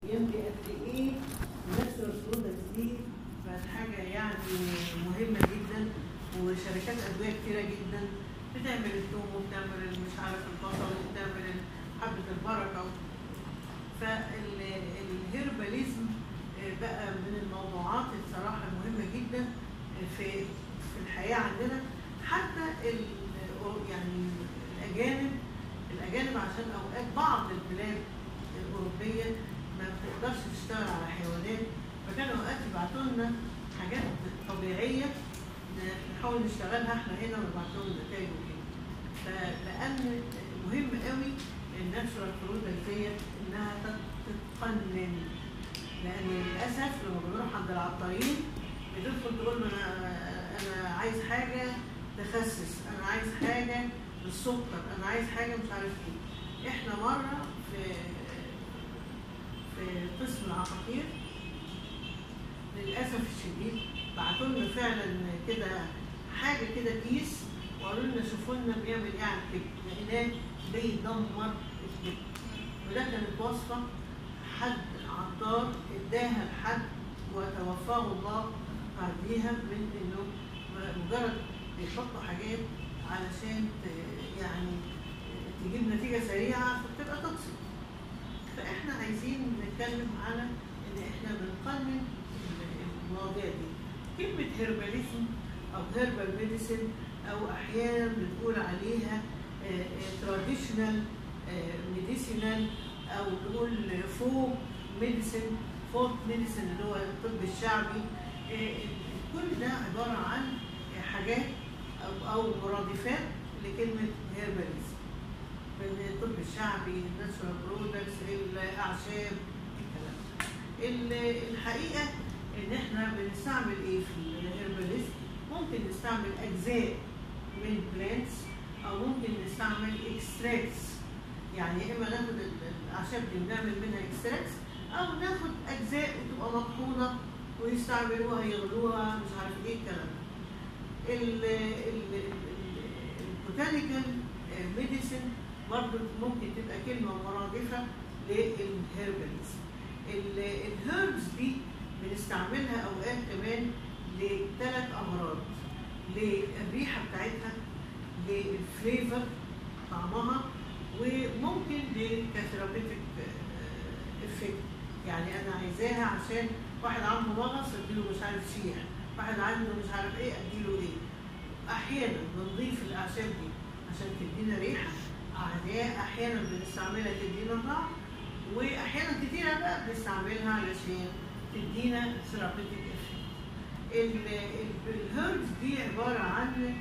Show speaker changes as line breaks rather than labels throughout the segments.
يمضي قد ايه نفس البرودكت دي بقت حاجه يعني مهمه جدا وشركات ادويه كتيره جدا بتعمل الثوم وبتعمل مش عارف البصل وبتعمل حبه البركه فالهيرباليزم بقى من الموضوعات الصراحه المهمه جدا في في الحياه عندنا حتى ال يعني الاجانب الاجانب عشان اوقات بعض البلاد الاوروبيه ما بتقدرش تشتغل على حيوانات فكانوا اوقات يبعتوا لنا حاجات طبيعيه نحاول نشتغلها احنا هنا ونبعت لهم نتائج وكده فلان مهم قوي الناتشورال برودكت ديت انها تتقنن لان للاسف لما بنروح عند العطارين بتدخل تقول له انا انا عايز حاجه تخسس انا عايز حاجه للسكر انا عايز حاجه مش عارف ايه احنا مره في في قسم العقاقير للاسف الشديد بعتوا لنا فعلا كده حاجه كده كيس وقالوا لنا شوفوا لنا بيعمل ايه على الكبد لقيناه بيدمر الكبد وده كانت وصفه حد عطار اداها لحد وتوفاه الله بعديها من انه مجرد بيحطوا حاجات علشان يعني تجيب نتيجه سريعه فبتبقى توكسيك فاحنا عايزين نتكلم على ان احنا بنقنن المواضيع دي كلمه هيرباليزم او هيربال ميديسن او احيانا بنقول عليها تراديشنال ميديسينال او نقول فوق ميديسن فوق ميديسن اللي هو الطب الشعبي كل ده عباره عن حاجات او او مرادفات لكلمه هيرباليزم من الطب الشعبي الناتشورال برودكتس الاعشاب الكلام الحقيقه ان احنا بنستعمل ايه في الهيرباليزم ممكن نستعمل اجزاء من بلانتس او ممكن نستعمل اكستراكتس يعني يا اما ناخد الاعشاب دي ونعمل منها اكستراكتس او ناخد اجزاء وتبقى مطحونه ويستعملوها يغلوها مش عارف ايه الكلام البوتانيكال ميديسن برضه ممكن تبقى كلمه مرادفه للهيرباليزم الهيربز دي بنستعملها اوقات كمان لثلاث امراض للريحه بتاعتها للفليفر طعمها وممكن لكثيرابيتك افكت يعني انا عايزاها عشان واحد عنده مغص اديله مش عارف شيح واحد عنده مش عارف ايه اديله ايه احيانا بنضيف الاعشاب دي عشان تدينا ريحه اعداء احيانا بنستعملها تدينا طعم واحيانا كتيره بقى بنستعملها علشان تدينا ثيرابيتك افكت الهيربز دي عباره عن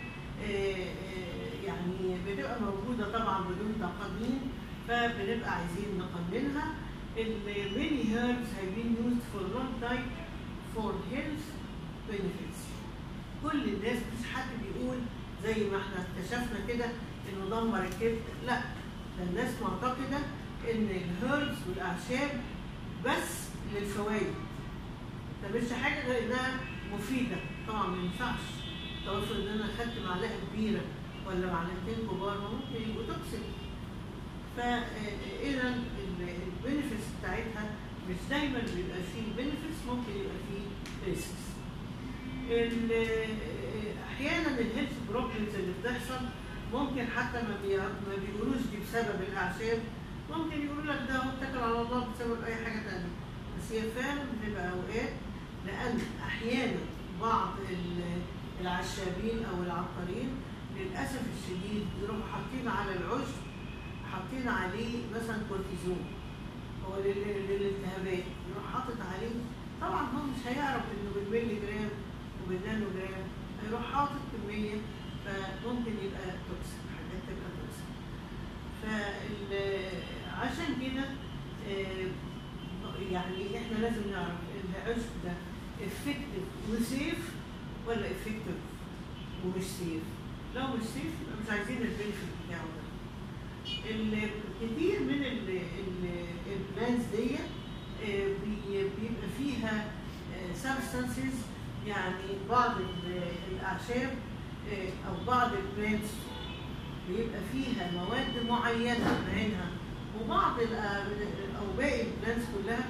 يعني بتبقى موجوده طبعا بدون تقنين فبنبقى عايزين نقننها الميني هيربز have been used for long time for health benefits كل الناس مش حد بيقول زي ما احنا اكتشفنا كده انه دمر الكبد لا ده الناس معتقده ان الهيربز والاعشاب بس للفوائد ما مش حاجه غير انها مفيده طبعا ما ينفعش طب افرض ان انا خدت معلقه كبيره ولا معلقتين كبار ممكن يبقوا توكسيك فاذا البنفيتس بتاعتها مش دايما بيبقى فيه بنفيتس ممكن يبقى فيه ريسكس احيانا الهيلث بروبلمز اللي بتحصل ممكن حتى ما, بي... ما بيقولوش دي بسبب الاعشاب ممكن يقولوا لك ده اتكل على الله بسبب اي حاجه ثانيه بس هي فعلا بتبقى اوقات لان احيانا بعض العشابين او العطارين للاسف الشديد يروحوا حاطين على العشب حاطين عليه مثلا كورتيزون هو للالتهابات يروح حاطط عليه طبعا هو مش هيعرف انه بالملي جرام وبالنانو جرام هيروح حاطط كميه فممكن يبقى توكسيك حاجات تبقى توكسيك فعشان كده يعني احنا لازم نعرف العشب ده افكتيف وسيف ولا افكتيف ومش سيف لو مش سيف يبقى مش عايزين البنفيت بتاعه ده كتير من البلانز ديت بيبقى فيها سبستانسز يعني بعض الاعشاب او بعض البلانز بيبقى فيها مواد معينه بعينها وبعض او باقي البلانز كلها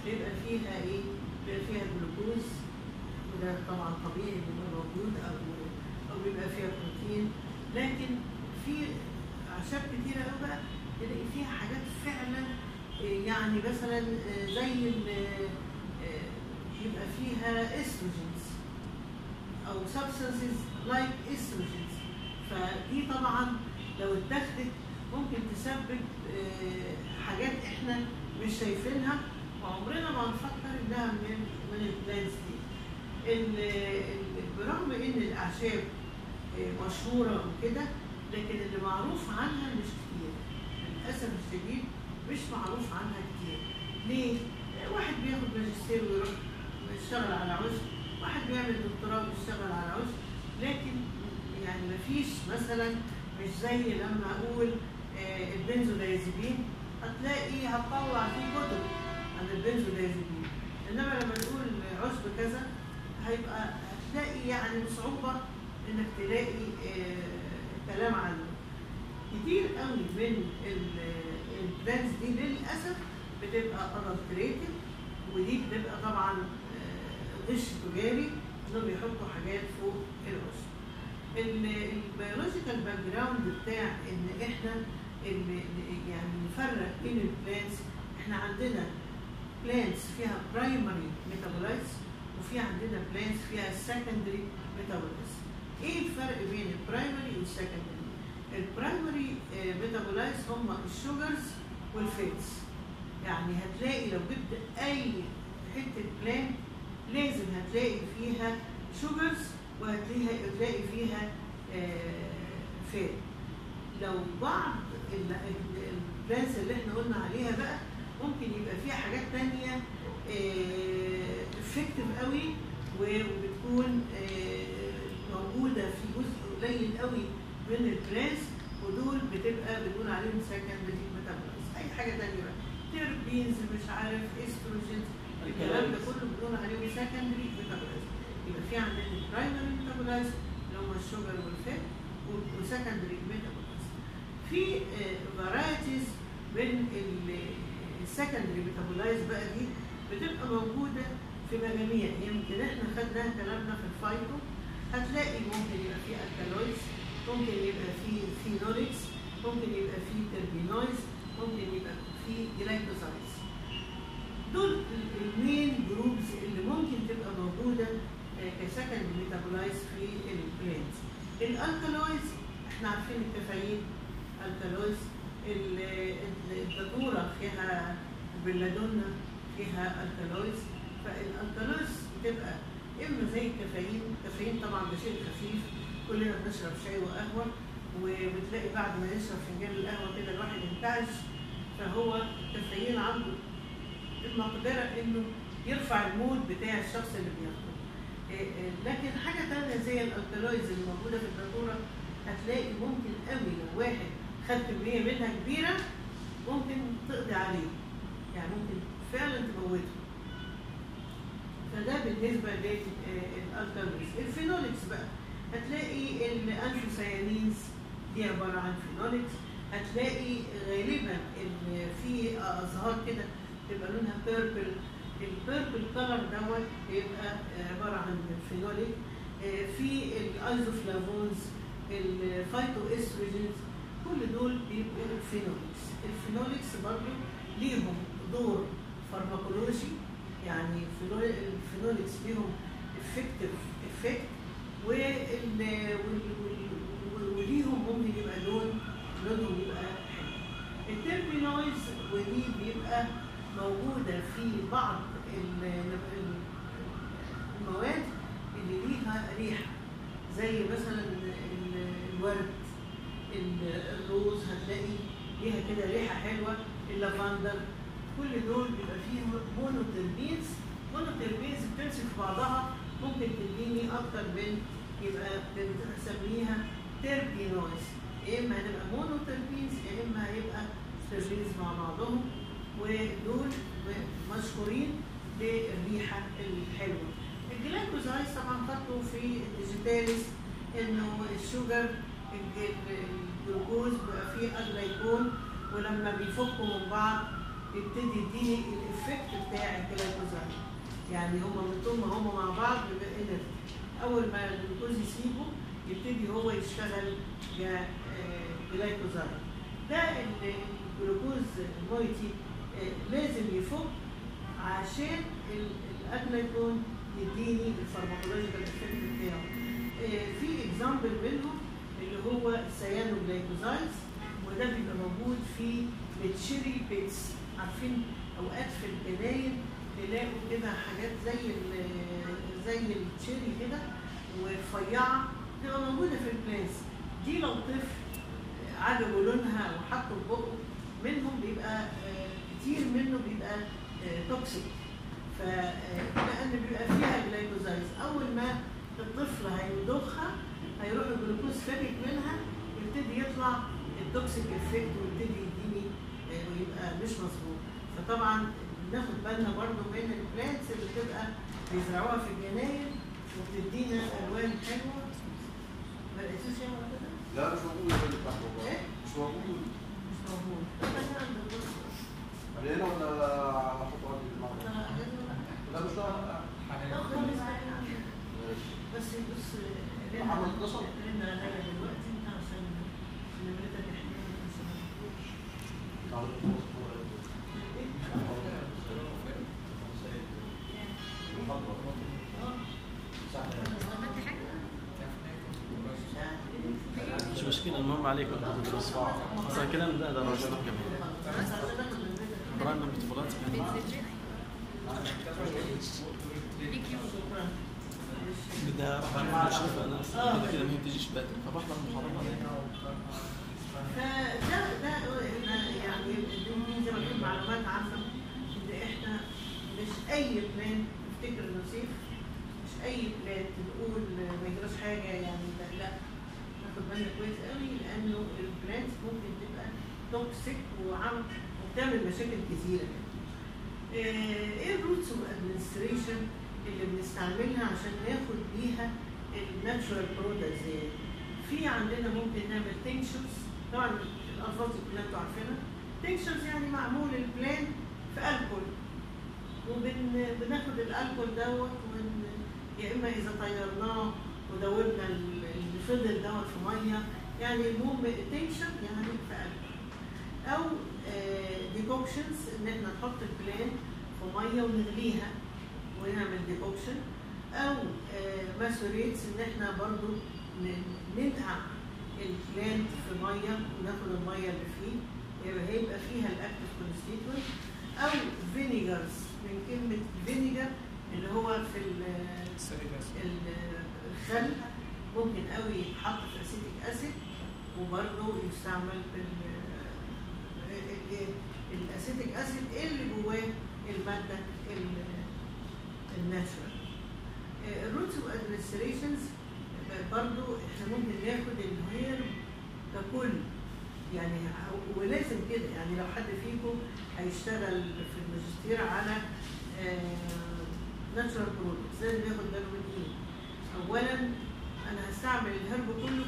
بيبقى فيها ايه؟ بيبقى فيها جلوكوز وده طبعا طبيعي بيبقى موجود او او بيبقى فيها بروتين لكن في اعشاب كتيره قوي بقى تلاقي فيها حاجات فعلا آه، يعني مثلا آه، زي ال- آه، يبقى فيها استروجينز او substances like estrogens فدي طبعا لو اتاخدت ممكن تسبب آه، حاجات احنا مش شايفينها وعمرنا ما هنفكر انها من من البلانز دي ال- ال- برغم ان الاعشاب آه، مشهوره وكده لكن اللي معروف عنها مش كتير للاسف الشديد مش معروف عنها كتير ليه؟ آه، واحد بياخد ماجستير ويروح يشتغل على عشب واحد بيعمل دكتوراه ويشتغل على عشب لكن يعني مفيش مثلا مش زي لما اقول آه، البنزودايزيبين هتلاقي هتطلع فيه كتب عن البنزودايزيبين انما لما نقول عشب كذا هيبقى هتلاقي يعني بصعوبه انك تلاقي آه، كلام عنه كتير قوي من البلانز دي للاسف بتبقى adulterated ودي بتبقى طبعا آه، غش تجاري انهم يحطوا حاجات فوق العشب البيولوجيكال باك جراوند بتاع ان احنا ال- يعني نفرق بين البلانتس احنا عندنا بلانتس فيها برايمري ميتابولايتس وفي عندنا بلانتس فيها سكندري ميتابولايتس ايه الفرق بين البرايمري والسكندري البرايمري ميتابولايتس هم الشوجرز والفيتس يعني هتلاقي لو جبت اي حته بلانت لازم هتلاقي فيها شوجرز وهتلاقي هتلاقي فيها فات لو بعض البلانس اللي احنا قلنا عليها بقى ممكن يبقى فيها حاجات تانية افكتيف قوي وبتكون آه، موجودة في جزء قليل قوي من البلانس ودول بتبقى بنقول عليهم سكندري ميتابولايز اي حاجة تانية بقى تيربينز مش عارف استروجين الكلام ده كله بنقول عليهم سكندري ميتابولايز يبقى في عندنا البرايمري ميتابولايز اللي هم الشوجر والفات وسكندري ميتابولايز في فرايتيز من السكندري ميتابولايز بقى دي بتبقى موجوده في مجاميع يمكن احنا خدناها كلامنا في الفايتو هتلاقي ممكن يبقى في الكالويدز ممكن يبقى في فينوليكس ممكن يبقى في تربينويز ممكن يبقى في جلايكوزايدز دول المين جروبز اللي ممكن تبقى موجوده كسكند ميتابولايز في البلانت الالكالويز احنا عارفين الكافيين الكالويز الدكتوره فيها البلادونا فيها الكالويز فالالكالويز بتبقى اما زي الكافيين الكافيين طبعا ده شيء خفيف كلنا بنشرب شاي وقهوه وبتلاقي بعد ما يشرب فنجان القهوه كده الواحد ينتعش فهو الكافيين عنده المقدره انه يرفع المود بتاع الشخص اللي بياخده إيه إيه لكن حاجه ثانيه زي الالكالويز اللي موجوده في الدكتوره هتلاقي ممكن قوي لو واحد خد كميه منها كبيره ممكن تقضي عليه يعني ممكن فعلا تموته فده بالنسبه للالكالويز الفينوليكس بقى هتلاقي الانثوسيانينز دي عباره عن فينوليكس هتلاقي غالبا ان في ازهار كده تبقى لونها بيربل البيربل كلر دوت بيبقى عباره عن فينوليك في الايزوفلافونز الفايتو استروجينز كل دول بيبقوا فينوليكس الفينوليكس برضه ليهم دور فارماكولوجي يعني الفينوليكس ليهم افكتيف افكت وليهم ممكن يبقى لون لونهم يبقى حلو التربينويز ودي بيبقى موجوده في بعض المواد اللي ليها ريحه زي مثلا الورد الروز هتلاقي ليها كده ريحه حلوه اللافندر كل دول بيبقى فيهم مونوتربينز مونوتربينز بتمسك في بعضها ممكن تديني اكتر من يبقى بنسميها تربينويز يا اما هتبقى مونوتربينز يا اما هيبقى تربينز مع بعضهم ودول مشهورين بالريحه الحلوه الجلايكوزايز طبعا خدته في الديجيتاليس انه الشوجر الجلوكوز بيبقى فيه الجلايكون ولما بيفكوا من بعض يبتدي يديني الايفكت بتاع الجلايكوزايد يعني هما من طول ما هما مع بعض بيبقى انرجي اول ما الجلوكوز يسيبه يبتدي هو يشتغل جا- آه، جلايكوزايد ده ال- الجلوكوز المويتي آه، لازم يفك عشان ال- الاجلايكون يديني الفارماكولوجيكال افكت بتاعه آه، في اكزامبل منهم اللي هو السيانو جلايكوزايدز وده بيبقى موجود في التشيري بيتس عارفين اوقات في الجناين تلاقوا كده حاجات زي ال- زي التشيري كده ورفيعه تبقى موجوده في البلانس دي لو طفل عجبه لونها وحطه في بقه منهم بيبقى آه، كتير منه بيبقى توكسيك ف آه، لان بيبقى فيها جلايكوزايز اول ما الطفل هيمضخها هيروح الجلوكوز فاكك منها يبتدي يطلع التوكسيك افكت ويبتدي يديني آه، ويبقى مش مظبوط فطبعا ناخد بالنا برضو من البلانتس اللي بتبقى بيزرعوها في الجناين وبتدينا الوان حلوه ما لقيتوش يعني ولا كده؟
لا مش موجود يا فندم تحت والله
إيه؟
مش موجود
مش موجود أنا عندك بص.
على هنا ولا على خطوة عندي في المعرض؟
أنا عايزة أقول لك.
لا مش لا
لا خالص يعني.
ماشي
بس بص
محمد اتصل؟
رن عليا دلوقتي انت عشان نمرتك احنا عشان ما نقولش.
تعالى
اه
عملت حاجة؟
مش مشكلة المهم عليكم بس بس الكلام ده ده رجل كمان براين من بطولات كان
بيكيو
بدها اروح اعمل مشرفة انا أصلاً كده كده ما هي بتجيش بدري فبحضر المحاضرة
فده ده احنا يعني دي زي ما تقول معلومات عامة ان احنا مش اي بلان تفتكر انه سيف مش اي بلان تقول ما يجراش حاجة يعني لا, لا. ناخد بالنا كويس قوي لانه البلانز ممكن تبقى توكسيك وعم وبتعمل مشاكل كتيرة يعني. آه، ايه الروتس اوف ادمنستريشن اللي بنستعملها عشان ناخد بيها الناتشورال برودكتس دي في عندنا ممكن نعمل تنكشنز طبعا الالفاظ دي كلها انتوا عارفينها تنكشنز يعني معمول البلان في الكول وبناخد الالكول دوت ون... يا اما اذا طيرناه ودوبنا ال- اللي فضل دوت في ميه يعني المهم تنشن يعني في الكول او ديكوكشنز ان احنا نحط البلان في ميه ونغليها ونعمل ديكوكشن او ماسوريتس ان احنا برضو ن- ننقع البلانت في ميه وناخد الميه اللي فيه يبقى هيبقى فيها الاكتف كونستيتوينت او فينيجرز من كلمه فينيجر اللي هو في ال- ال- الخل ممكن قوي يتحط في اسيتيك اسيد وبرضه يستعمل في ال- ال- ال- الاسيتيك اسيد اللي جواه الماده ال- الناتشورال الروتس اوف ادمنستريشنز برضه احنا ممكن ناخد الهير ككل يعني ع- ولازم كده يعني لو حد فيكم هيشتغل في الماجستير على ناتشورال برودكتس لازم ياخد باله من ايه؟ اولا انا هستعمل الهرب كله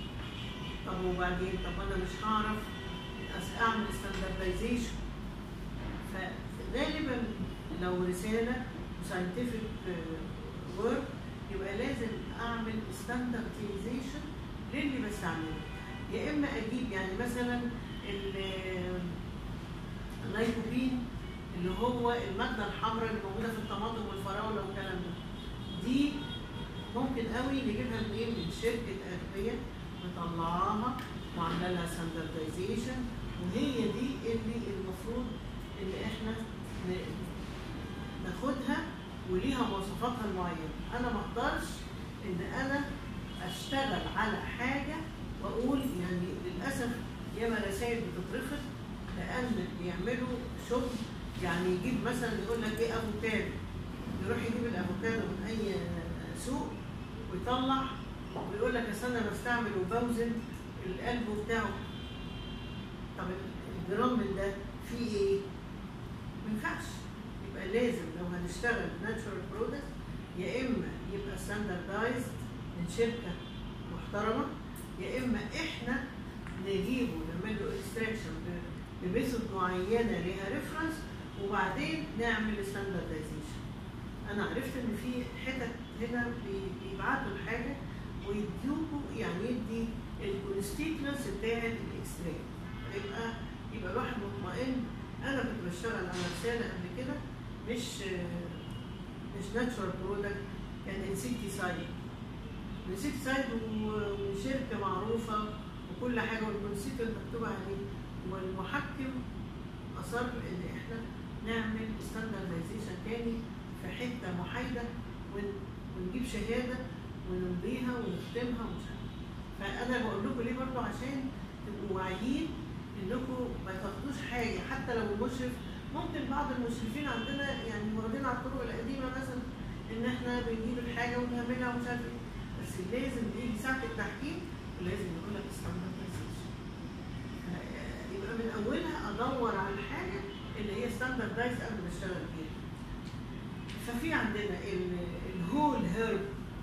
طب وبعدين طب انا مش هعرف أس- اعمل ستاندردايزيشن فغالبا لو رساله وساينتفك ورك يبقى لازم اعمل ستاندردايزيشن للي بستعمله يا اما اجيب يعني مثلا ال- اللايكوبين اللي هو الماده الحمراء اللي موجوده في الطماطم والفراوله والكلام ده دي ممكن قوي نجيبها منين من شركه ادويه مطلعاها وعامله لها ستاندردايزيشن وهي دي اللي المفروض ان احنا ن- ناخدها وليها مواصفاتها المعينه انا ما اقدرش ان انا اشتغل على حاجه واقول يعني للاسف ياما رسائل بتترفض لان بيعملوا شغل يعني يجيب مثلا يقول لك ايه افوكادو يروح يجيب الافوكادو من اي سوق ويطلع ويقول لك اصل انا بستعمل وبوزن القلب بتاعه طب الجرام من ده فيه ايه؟ ما ينفعش يبقى لازم لو هنشتغل ناتشورال برودكت يا اما يبقى ستاندردايزد من شركه محترمه يا اما احنا نجيبه نعمل له اكستراكشن بميثود معينه ليها ريفرنس وبعدين نعمل ستاندردايزيشن انا عرفت ان في حتت هنا بي- بيبعتوا الحاجه ويديوكوا يعني يدي الكونستيتوينس بتاع الاكستراكت يبقى يبقى الواحد مطمئن انا كنت بشتغل على رساله قبل كده مش مش ناتشورال برودكت كان انسكتيسايد انسكتيسايد وشركه معروفه وكل حاجه والكونستيتوينت مكتوب عليه والمحكم اصر ان احنا نعمل ستاندردايزيشن تاني في حته محايده ون- ونجيب شهاده ونمضيها ونختمها ومش عارف فانا بقول لكم ليه برضه عشان تبقوا واعيين انكم ما تاخدوش حاجه حتى لو المشرف ممكن بعض المشرفين عندنا يعني واخدين على الطرق القديمه مثلا ان احنا بنجيب الحاجه ونعملها ومش عارف ايه بس لازم يجي ساعه التحكيم ولازم يقول لك ستاندردايزيشن يبقى من اولها ادور على الحاجه اللي هي ستاندردايز قبل ما اشتغل فيها ففي عندنا الهول هيرب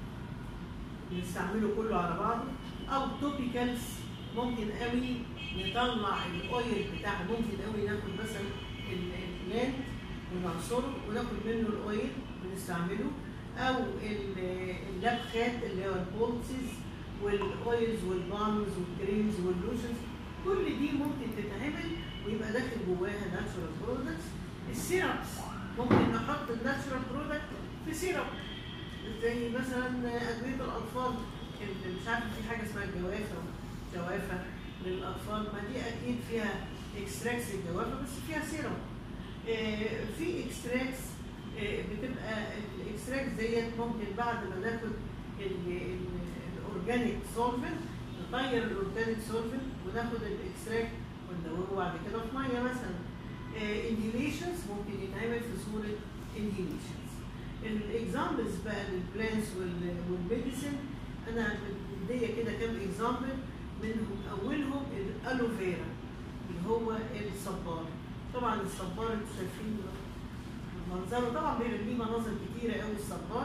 بنستعمله كله على بعضه او توبيكالز ممكن قوي نطلع الاويل بتاعه ممكن قوي ناخد مثلا ال- البلانت ونعصره وناخد منه الاويل ونستعمله او ال- اللبخات اللي هو البولسز والاويلز والبالمز والكريمز واللوشنز كل دي ممكن تتعمل ويبقى داخل جواها ناتشورال برودكتس السيرابس ممكن نحط الناتشورال برودكت في سيرب زي مثلا ادويه الاطفال اللي مش عارفه في حاجه اسمها الجوافه جوافه للاطفال ما دي اكيد فيها اكستراكس الجوافه بس فيها سيرم آه، في اكستراكس آه، بتبقى الاكستراكس ديت ممكن بعد ما ناخد الاورجانيك سولفنت نطير الاورجانيك سولفنت وناخد الاكستراكت وندوره بعد كده في ميه مثلا انهيليشنز ممكن يتعمل في صوره انهيليشنز الاكزامبلز بقى للبلانس والميديسن انا مديه كده كام اكزامبل منهم اولهم الالوفيرا اللي هو الصبار طبعا الصبار انتوا شايفين منظره طبعا بيبقى ليه مناظر كتيره قوي الصبار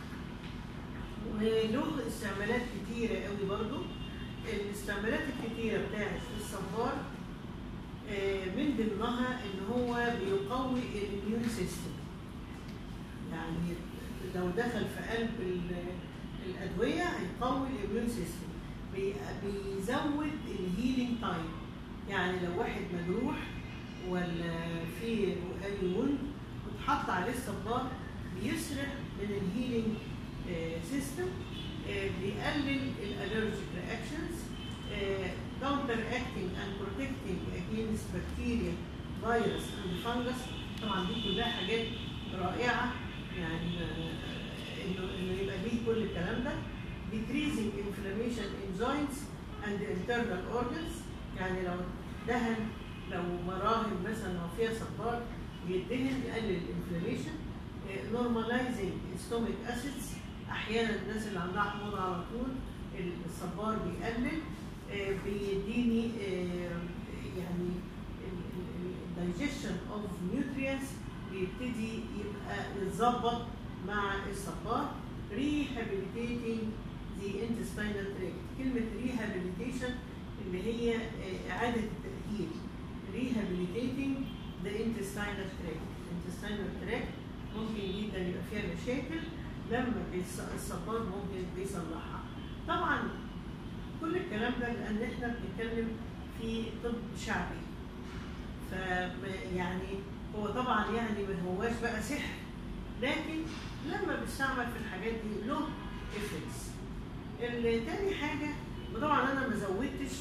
وله استعمالات كتيره قوي برضو الاستعمالات الكتيره بتاعت الصبار آه، من ضمنها ان هو بيقوي الاميون سيستم يعني لو دخل في قلب ال- الادويه هيقوي الاميون سيستم بي- بيزود الهيلينج تايم يعني لو واحد مجروح ولا في اي وند وتحط عليه الصبار بيسرع من الهيلينج سيستم بيقلل الالرجيك رياكشنز counter acting and protecting against bacteria, virus and fungus طبعا دي كلها حاجات رائعه يعني آه، انه انه يبقى ليه كل الكلام ده decreasing inflammation in joints and internal organs يعني لو دهن لو مراهم مثلا لو فيها صبار بيدهن يقلل الانفلاميشن normalizing stomach acids احيانا الناس اللي عندها حموضه على طول الصبار بيقلل آه، بيديني آه، يعني الدايجيشن اوف نيوترينتس بيبتدي يبقى يتظبط مع الصبار rehabilitating the intestinal tract كلمة rehabilitation اللي هي آه، إعادة التأهيل rehabilitating the intestinal tract intestinal tract ممكن جدا يبقى فيها مشاكل لما بيص- الصبار ممكن بيصلحها طبعا كل الكلام ده لان احنا بنتكلم في طب شعبي ف يعني هو طبعا يعني ما هواش بقى سحر لكن لما بيستعمل في الحاجات دي له افكتس تاني حاجه وطبعا انا ما زودتش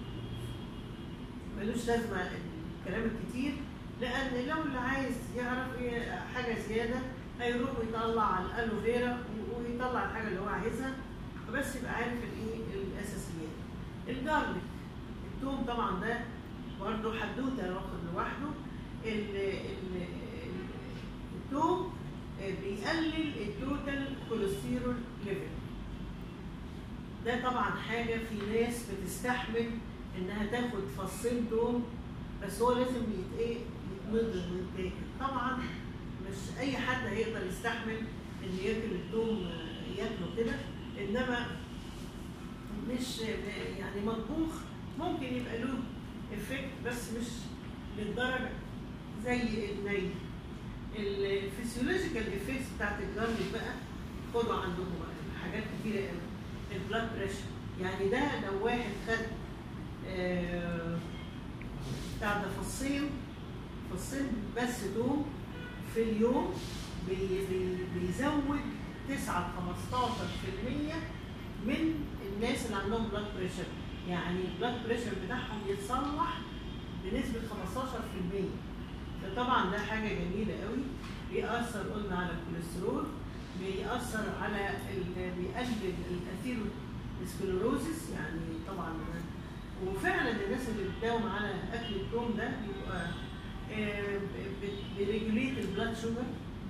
ملوش لازمه الكلام الكتير لان لو اللي عايز يعرف ايه حاجه زياده هيروح ويطلع على الالوفيرا ويطلع الحاجه اللي هو عايزها فبس يبقى عارف الايه الاساسيات الجارليك التوم طبعا ده برضه حدوته واخد لوحده ال- ال- ال- التوم بيقلل التوتال كوليسترول ليفل ده طبعا حاجه في ناس بتستحمل انها تاخد فصين توم بس هو لازم يت ايه يتمضغ ويتاكل طبعا مش اي حد هيقدر يستحمل ان ياكل التوم آه، ياكله كده انما مش يعني مطبوخ ممكن يبقى له افكت بس مش للدرجه زي الني الفسيولوجيكال افكتس بتاعت الجارليك بقى خدوا عندكم بقى حاجات كتيره قوي البلاد بريشر يعني ده لو واحد خد آه، بتاع ده فصين فصين بس توم في اليوم بي بي بيزود 9 ل 15% من الناس اللي عندهم بلاد بريشر يعني البلاد بريشر بتاعهم يتصلح بنسبة 15% فطبعا ده حاجة جميلة قوي بيأثر قلنا على الكوليسترول بيأثر على ال- بيقلل الاثيروسكليروزس يعني طبعا وفعلا الناس اللي بتداوم على اكل التوم ده بيبقى آه، ب- بيريجوليت البلاد شوجر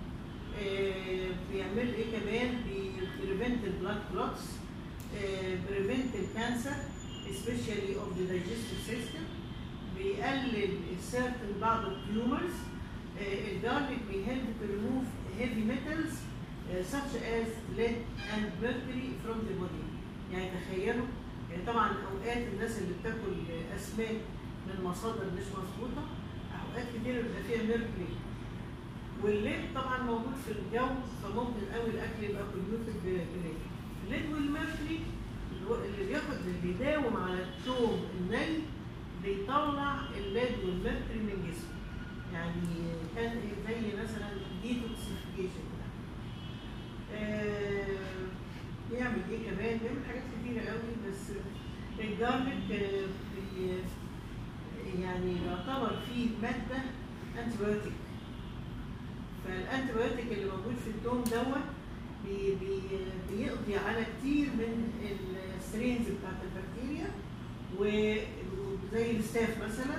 بيعمل ايه كمان بيبريفنت البلاد كلوتس بريفنت الكانسر especially of the digestive system بيقلل certain بعض التيومرز الجارليك بيهلب to remove heavy metals uh, such as lead and mercury from the body يعني تخيلوا يعني طبعا اوقات الناس اللي بتاكل اسماك من مصادر مش مظبوطه اوقات كتير بيبقى فيها ميركوري والليد طبعا موجود في الجو فممكن قوي الاكل يبقى كوليوتد بليد الليد والميركوري الو- اللي بياخد اللي بيداوم على الثوم الني بيطلع الليد والميركوري من جسمه يعني كان زي مثلا ديتوكسيفيكيشن بيعمل ايه كمان؟ بيعمل حاجات كتيرة قوي بس الجارليك آه، بي- يعني يعتبر فيه مادة انتبيوتيك فالانتبيوتيك اللي موجود في الدوم دوت بي بي بيقضي على كتير من السترينز بتاعت البكتيريا و- وزي الستاف مثلا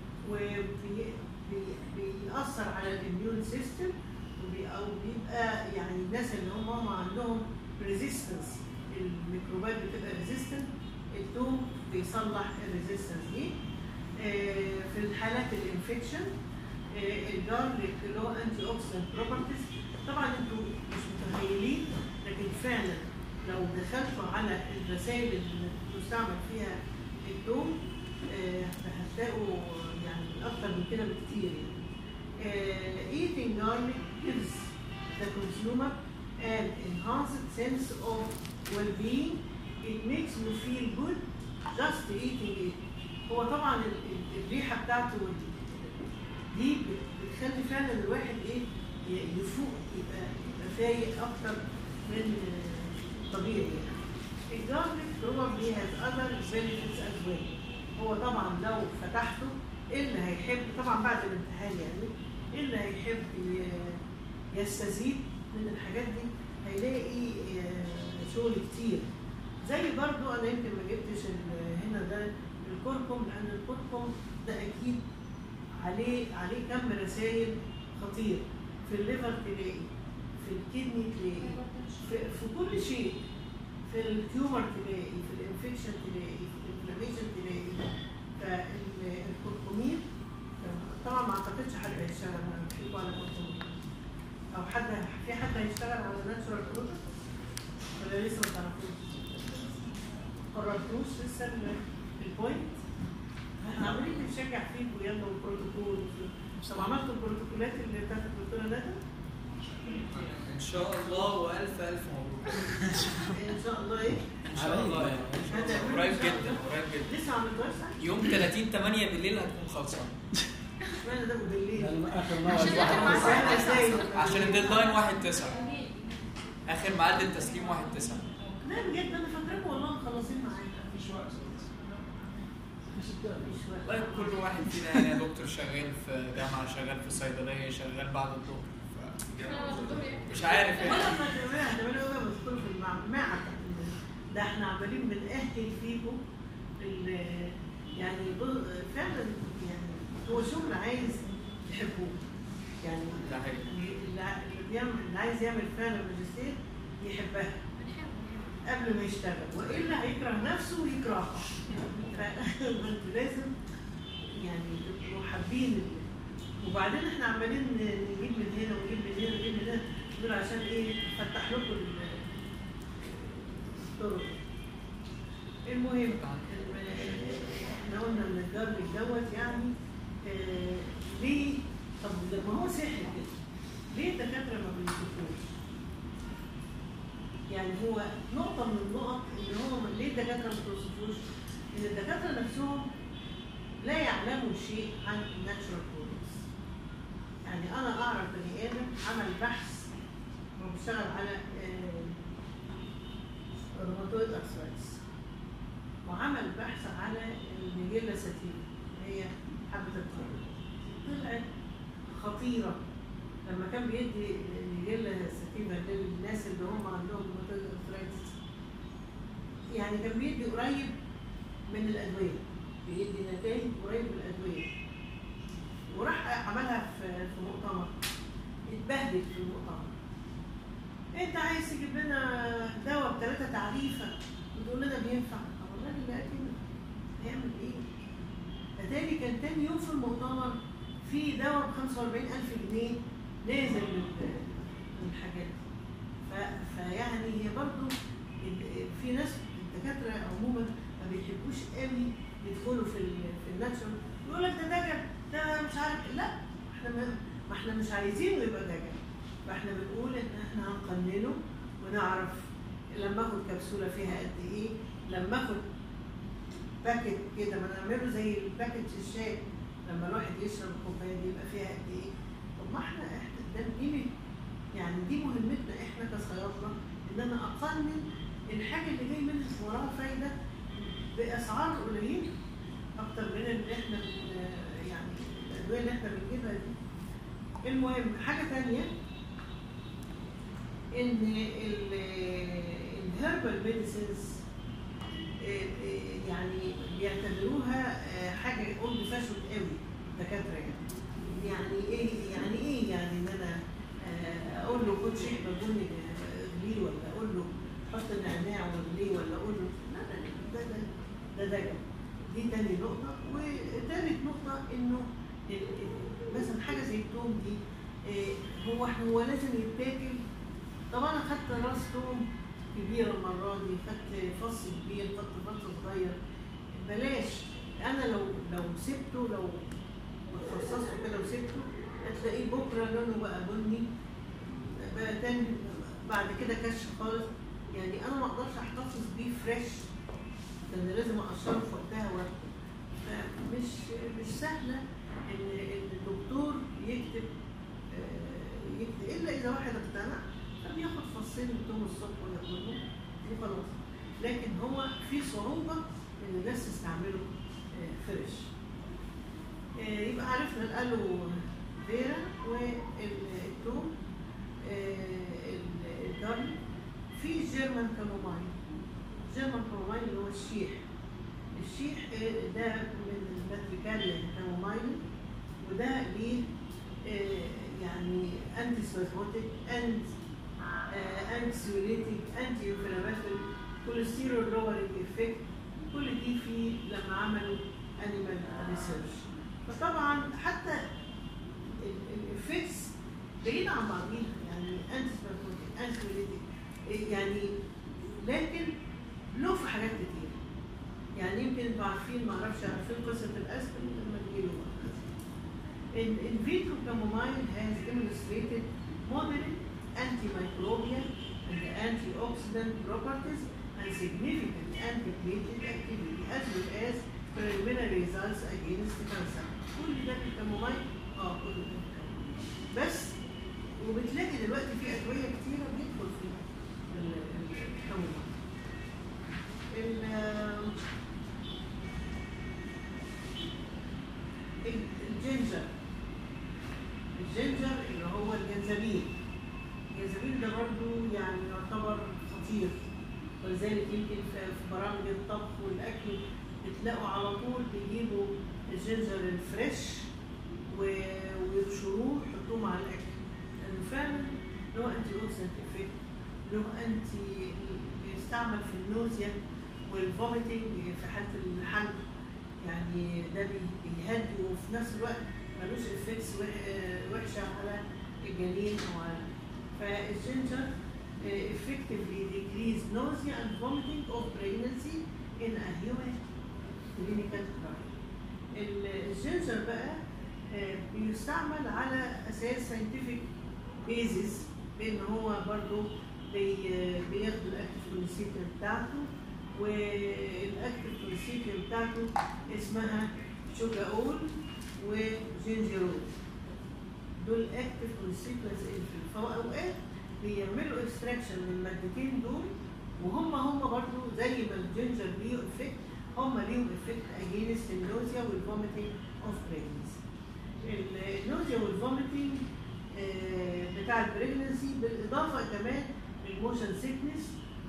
وبيأثر على الاميون سيستم او بيبقى يعني الناس اللي هم هم عندهم ريزيستنس الميكروبات بتبقى ريزيستنت التوم بيصلح الريزيستنس دي آه، في الحالات الانفكشن الجارليك اللي هو انتي اوكسيدنت بروبرتيز طبعا انتوا مش متخيلين لكن فعلا لو دخلتوا على الرسائل اللي بتستعمل فيها التوم آه، هتلاقوا يعني اكتر من كده بكتير يعني. Uh, eating garlic gives the consumer an enhanced sense of well-being. It makes you feel good just eating it. هو طبعا ال- ال- الريحه بتاعته وال- دي بت- بتخلي فعلا الواحد ايه ي- يفوق يبقى يبقى فايق اكتر من آه، طبيعي يعني. الجارليك probably has other benefits as well. هو طبعا لو فتحته اللي هيحب طبعا بعد الامتحان يعني اللي هيحب ي- يستزيد من الحاجات دي هيلاقي آه، شغل كتير زي برضو انا يمكن ما جبتش ال- هنا ده الكركم لان الكركم ده اكيد عليه عليه كم رسائل خطير في الليفر تلاقي في الكدني تلاقي في, في كل شيء في التيومر تلاقي في الانفكشن تلاقي في الانفلاميشن تلاقي فالكركمين طبعا ما اعتقدش حد هيشتغل فيكم على كركمين او حد في حد هيشتغل على ناتشورال برودكت ولا لسه ما تعرفوش؟ قررتوش لسه ال- البوينت؟ احنا عمالين بنشجع فيكم يلا والبروتوكول طب عملتوا البروتوكولات اللي بتاعت الدكتوره ندى؟
ان شاء الله والف الف مبروك
ان شاء الله ايه؟
ان شاء الله يعني.
هتعملوا
قريب
إن شاء
جدا
الله؟
قريب جدا
لسه ما عملتوهاش صح؟
يوم 30 8 بالليل هتكون خلصان
اشمعنى ده بالليل؟
لأن آخر موعد
عشان آخر
واحد
موعد
تسعة.
ازاي؟
عشان الديدلاين 1 9 اخر ميعاد التسليم 1 9
لا بجد انا فاكراكم والله مخلصين معايا
مفيش وقت مفيش الدقة.
مش وقت.
والله كل واحد فينا يعني يا دكتور شغال في جامعه شغال في صيدليه شغال بعد الظهر ف- مش عارف
ولا
يعني
ما جماعة هتعملوا ايه بدخلوا في المعمعة بتاعت الناس. ده احنا عمالين بنأهل فيكم ال- يعني ب- فعلا يعني هو شغل عايز تحبوه يعني
ده حقيقي.
اللي ع- اللي بيعمل اللي عايز يعمل فعلا ماجستير يحبها قبل ما يشتغل والا هيكره نفسه ويكرهها فانت لازم يعني تبقوا حابين ال- وبعدين احنا عمالين نجيب من هنا ونجيب من هنا ونجيب من هنا دول عشان ايه نفتح لكم ال- الطرق المهم ال- احنا قلنا ان الجارليك دوت يعني آه ليه طب لما هو سحر كده ليه الدكاتره ما بيشوفوش؟ يعني هو نقطة من النقط اللي هو من- ليه الدكاترة ما بتوصفوش؟ إن الدكاترة نفسهم لا يعلموا شيء عن الناتشورال برودكتس. يعني أنا أعرف بني آدم عمل بحث هو بيشتغل على روماتويد أرثرايتس وعمل بحث على الميجيلا ساتينا اللي هي حبة القلب طلعت خطيرة لما كان بيدي الميجيلا ساتينا للناس اللي هم عندهم روماتويد أرثرايتس يعني كان بيدي قريب من الأدوية بيدي نتائج قريب من الأدوية وراح عملها في في مؤتمر اتبهدل في المؤتمر انت عايز تجيب لنا دواء بثلاثة تعريفة وتقول لنا بينفع طب والله لا كده هيعمل ايه؟ اتاري كان تاني يوم في المؤتمر في دواء ب 45000 جنيه نازل من من الحاجات دي. ف- فيعني هي برضو ال- في ناس الدكاترة عموما ما بيحبوش قوي يدخلوا في ال- في الناتشورال يقول لك ده دجل ده مش عارف لا احنا ما, ما احنا مش عايزينه يبقى دجل فاحنا بنقول ان احنا هنقننه ونعرف لما اخد كبسوله فيها قد ايه لما اخد باكت كده ما نعمله زي الباكت الشاي لما الواحد يشرب الكوبايه دي يبقى فيها قد ايه طب ما احنا احنا ده دي يعني دي مهمتنا احنا كصيادله ان انا اقنن الحاجه اللي جاي منها وراها فايده باسعار قليله اكتر من اللي احنا بن- يعني الادويه اللي احنا بنجيبها دي المهم حاجه تانية ان الهيربال ميديسنز يعني بيعتبروها آه، حاجه اولد فاشون قوي الدكاتره يعني يعني ايه يعني ايه يعني ان انا آه، اقول له خد شيء بني ليه ولا اقول له حط نعناع وليه ولا اقول له لا ده ده ده ده, ده. دي تاني نقطة وتالت نقطة انه ال- ال- مثلا حاجة زي التوم دي آه، هو هو لازم يتاكل طب انا خدت راس توم كبيرة المرة دي خدت فص كبير خدت فص صغير بلاش انا لو لو سبته لو فصصته كده وسبته هتلاقيه بكره لونه بقى بني بقى تاني بعد كده كش خالص يعني انا ما اقدرش احتفظ بيه فريش لان لازم اقشره في وقتها واكله فمش مش سهله ان ان الدكتور يكتب آه، يكتب الا اذا واحد اقتنع فبياخد فصين التوم الصبح وياكلهم وخلاص لكن هو في صعوبه ان الناس تستعمله آه، فريش آه، يبقى عرفنا الالو فيرا والتوم الجارليك في جيرمان كامومايل جيرمان كامومايل اللي هو الشيح الشيح آه، ده من الباتريكاليا كامومايل وده ليه آه، يعني انتي سبازموتيك انت انتي سيوليتيك انتي انفلاماتوري كوليسترول لورنج افكت كل دي في لما عملوا انيمال ريسيرش فطبعا حتى الافكتس بعيد عن بعضيها يعني انتي سبازموتيك انتي سيوليتيك يعني لكن له في حاجات كتير يعني يمكن انتوا عارفين ما اعرفش عارفين قصه الاسبرين لما تجيله In, in vitro chamomile has demonstrated moderate antimicrobial and antioxidant properties and significant antiplatelet activity as well as preliminary results against cancer. كل ده في الكامومايل؟ اه كل ده في الكامومايل. بس وبتلاقي دلوقتي في ادويه كتيره بيدخل فيها ال- ال- الكامومايل. ال- ال- الجنجر الجنجر اللي هو الجنزبيل الجنزبيل ده برضو يعني يعتبر خطير ولذلك يمكن في في برامج الطبخ والاكل بتلاقوا على طول بيجيبوا الجنجر الفريش و- ويبشروه يحطوه مع الاكل لانه فعلا له انتي اوكسيدنت افكت له انتي بيستعمل في النوزيا والفوميتنج في حاله الحلق يعني ده بي- بيهدي وفي نفس الوقت ملوش افكتس وحشه على الجنين او على فالجنجر uh, effectively decrease nausea and vomiting of pregnancy in a human clinical trial. ال- الجنجر بقى آه، بيستعمل على اساس ساينتفك بيزس بان هو برضو بي بياخدوا الاكتف كونسيتر بتاعته والاكتف كونسيتر بتاعته اسمها شوجا اول وجينجرول دول اكتف كونسيكونس فاوقات بيعملوا اكستراكشن من المادتين دول وهم هم برضو زي ما الجينجر ليه افكت هم ليهم افكت اجينست النوزيا والفوميتنج اوف بريجنسي النوزيا والفوميتنج آه، بتاع البريجنسي بالاضافه كمان للموشن سيكنس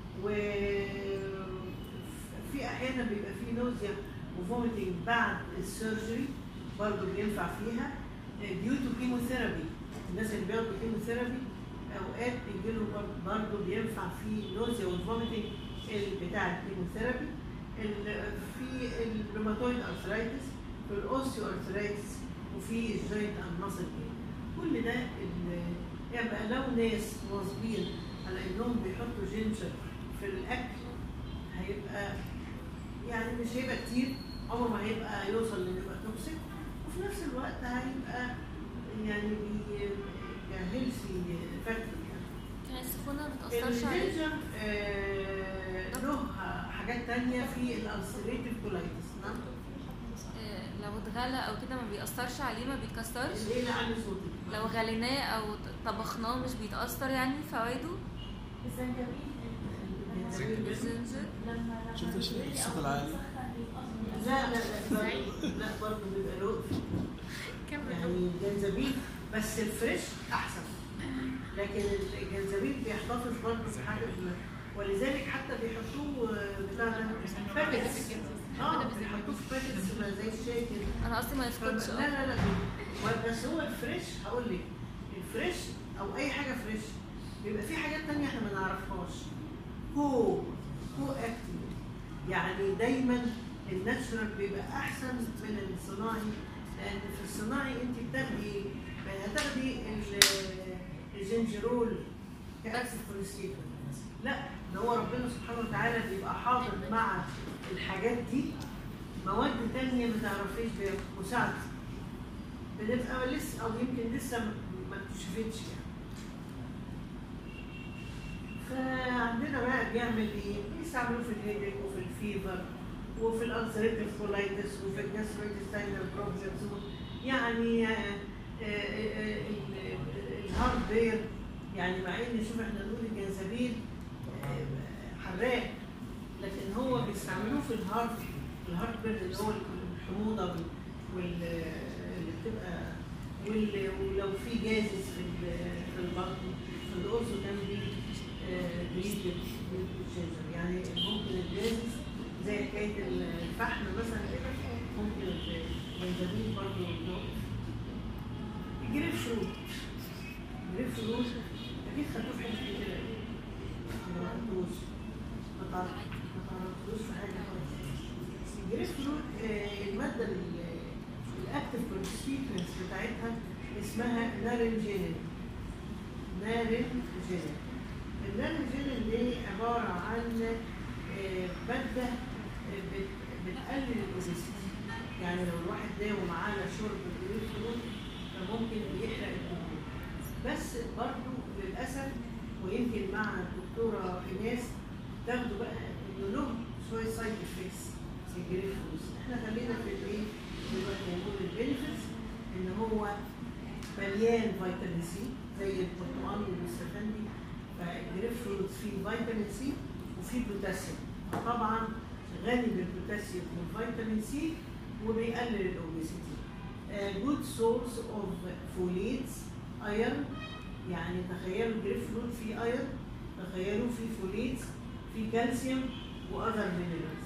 وفي احيانا بيبقى في نوزيا وفوميتنج بعد السيرجري برضه بينفع فيها ديو تو كيموثيرابي الناس اللي بياخدوا كيموثيرابي اوقات بيجي له برضه بينفع في نوزيا والفوميتنج بتاع الكيموثيرابي ال- في الروماتويد ارثرايتس في الاوستيو ارثرايتس وفي الجوينت اند ماسل كل ده ال- يعني بقى لو ناس مواظبين على انهم بيحطوا جينجر في الاكل هيبقى يعني مش هيبقى كتير عمره ما هيبقى يوصل انه يبقى توكسيك وفي نفس الوقت هيبقى يعني بي هيلثي فاكتور
كان السخونة ما بتأثرش عليه
الجينجر آه، له حاجات تانية في الالسريتيف كولايتس نعم
آه، لو اتغلى او كده ما بيأثرش عليه ما بيتكسرش
اللي هي على صوتي
لو غليناه او طبخناه مش بيتأثر يعني فوائده الزنجر
شفت ايش الصوت العالي؟
لا لا لا برضه- لا برضه بيبقى له
كمل
يعني الجنزبيل بس الفريش احسن لكن الجنزبيل بيحتفظ برضه بحاجه ولذلك حتى بيحطوه آه، بتاع ده باكتس اه بيحطوه في باكتس زي الشاي كده
انا اصلي ما يفقدش
لا لا لا بس هو الفريش هقول لك الفريش او اي حاجه فريش بيبقى في حاجات تانية احنا ما نعرفهاش كو كو اكتيف يعني دايما الناتشورال بيبقى احسن من الصناعي لان في الصناعي انت بتاخدي هتاخدي ال- الجنجرول كاكتيف كوليستيرول لا ده هو ربنا سبحانه وتعالى بيبقى حاطط مع الحاجات دي مواد تانية ما تعرفيش بيها مساعدة بنبقى لسه او يمكن لسه ما ما اكتشفتش يعني فعندنا بقى بيعمل ايه؟ بيستعملوه في الهيدك وفي الفيفر وفي الالسريتيف كولايتس وفي الجاسترويتستاينال بروبلمز يعني آه، آه، آه، ال- الهارد بير يعني مع ان شوف احنا نقول الجنزبيل آه، حراق لكن هو بيستعملوه في الهارد الهارد بير اللي هو الحموضه وال- وال اللي بتبقى وال- ولو في جازز في ال- في البطن فالأرز كان بي بريد يعني ممكن الجازز زي حكايه الفحم مثلا كده ممكن الجنزبيل برضه يوقف الجريب فروت جريب فروت اكيد خدتوه في حته كده ما عرفتوش ما تعرف- ما تعرفتوش في حاجه خالص الجريب فروت آه، الماده ال- الاكتف كونستيتوينس بتاعتها اسمها نارنجينين نارنجينين النارنجينين دي عباره عن آه، ماده آه، بت- بتقلل الاوبيسيتي يعني لو الواحد داوم على شرب الجريب فروت فممكن يحرق الدهون بس برضو للاسف ويمكن مع الدكتوره ايناس تاخدوا بقى انه له شويه سايد افكتس في الجريب فروت احنا خلينا في الايه دلوقتي هنقول البينفيتس ان هو مليان فيتامين سي زي البرتقال والاستفندي فالجريب فروت فيه فيتامين سي وفيه بوتاسيوم طبعا غني بالبوتاسيوم والفيتامين سي وبيقلل الاوبيسيتي جود سورس اوف فوليتس ايرون يعني تخيلوا الجريب فروت فيه ايرون تخيلوا فيه فوليتس فيه كالسيوم واذر مينرالز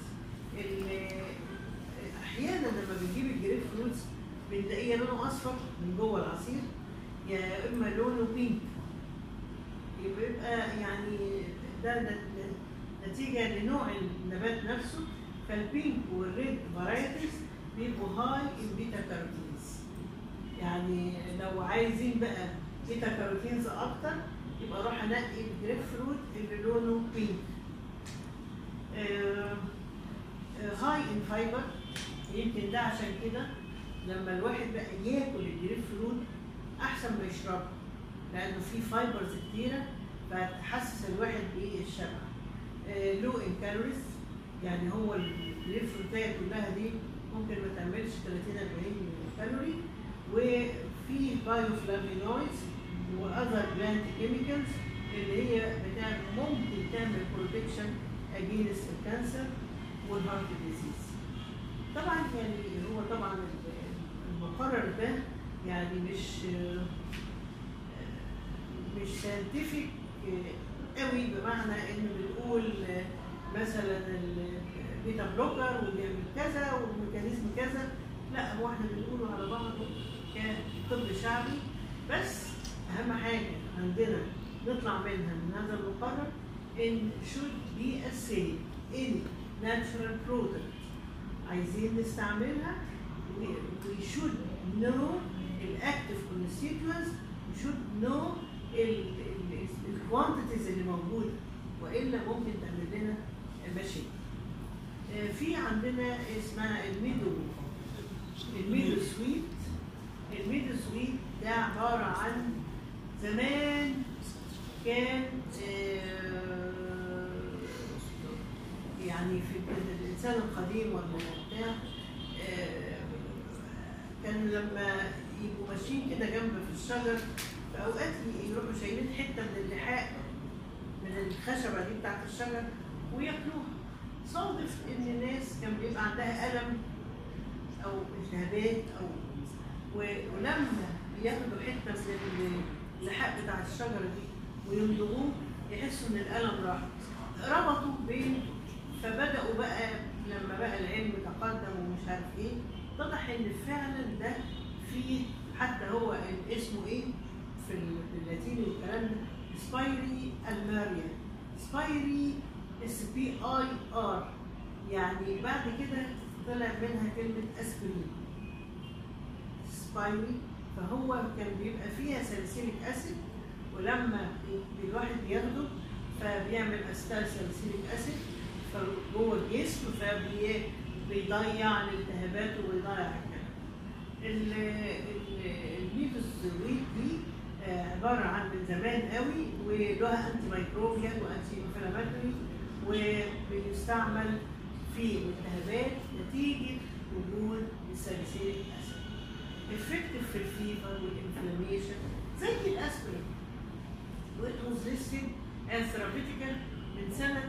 احيانا لما بنجيب الجريب فروتس بنلاقيه لونه اصفر من جوه العصير يا اما لونه بينك يبقى يبقى يعني ده ن- ن- نتيجه لنوع النبات نفسه فالبينك والريد فرايتيز بيبقوا هاي ان بيتا كاروتينز يعني لو عايزين بقى بيتا كاروتينز اكتر يبقى اروح انقي الجريب فروت اللي لونه بينك هاي ان فايبر يمكن ده عشان كده لما الواحد بقى ياكل الجريب فروت احسن ما يشربه لانه فيه فايبرز كتيره فتحسس الواحد بالشبع لو ان كالوريز يعني هو الجريب فروتايه كلها دي ممكن ما تعملش 30 40 كالوري وفي بايوفلافينويدز واذر بلانت كيميكالز اللي هي بتاع ممكن تعمل بروتكشن اجينست الكانسر والهارت ديزيز طبعا يعني هو طبعا المقرر ده يعني مش مش ساينتفك قوي بمعنى ان بنقول مثلا البيتا بلوكر وبيعمل كذا والميكانيزم كذا لا هو احنا بنقوله على بعضه كطب شعبي بس اهم حاجه عندنا نطلع منها من هذا المقرر ان should be a say in natural product عايزين نستعملها we, we should know الاكتف constituents we should know الكوانتيتيز اللي موجوده والا ممكن تعمل لنا مشاكل. آه، في عندنا اسمها الميدو الميدو سويت الميدو سويت ده عباره عن زمان كان آه، يعني في الانسان القديم ولا بتاع آه، كان لما يبقوا ماشيين كده جنب في الشجر في اوقات يروحوا شايلين حته من اللحاء من الخشبه دي بتاعت الشجر وياكلوها صادف ان الناس كان بيبقى عندها الم او التهابات او و- ولما ياخدوا حته من اللحاء بتاع الشجره دي ويمضغوه يحسوا ان الالم راح ربطوا بين فبداوا بقى لما بقى العلم تقدم ومش عارف ايه اتضح ان فعلا ده فيه حتى هو اسمه ايه في ال- في اللاتيني والكلام ده سبايري الماريا سبايري اس بي اي ار يعني بعد كده طلع منها كلمه اسبرين سبايري فهو كان بيبقى فيها ساليسيليك اسيد ولما الواحد بياخده فبيعمل استال ساليسيليك اسيد فجوه الجسم فبيضيع الالتهابات وبيضيع الكلام. الميفوسويت دي آه، عباره عن من زمان قوي ولها انتي مايكروبيال وانتي انفلاماتوري وبيستعمل في الالتهابات نتيجه وجود الساليسيليك اسيد. effective في الفيفر والانفلاميشن زي الاسبرين. وات was listed as therapeutical من سنة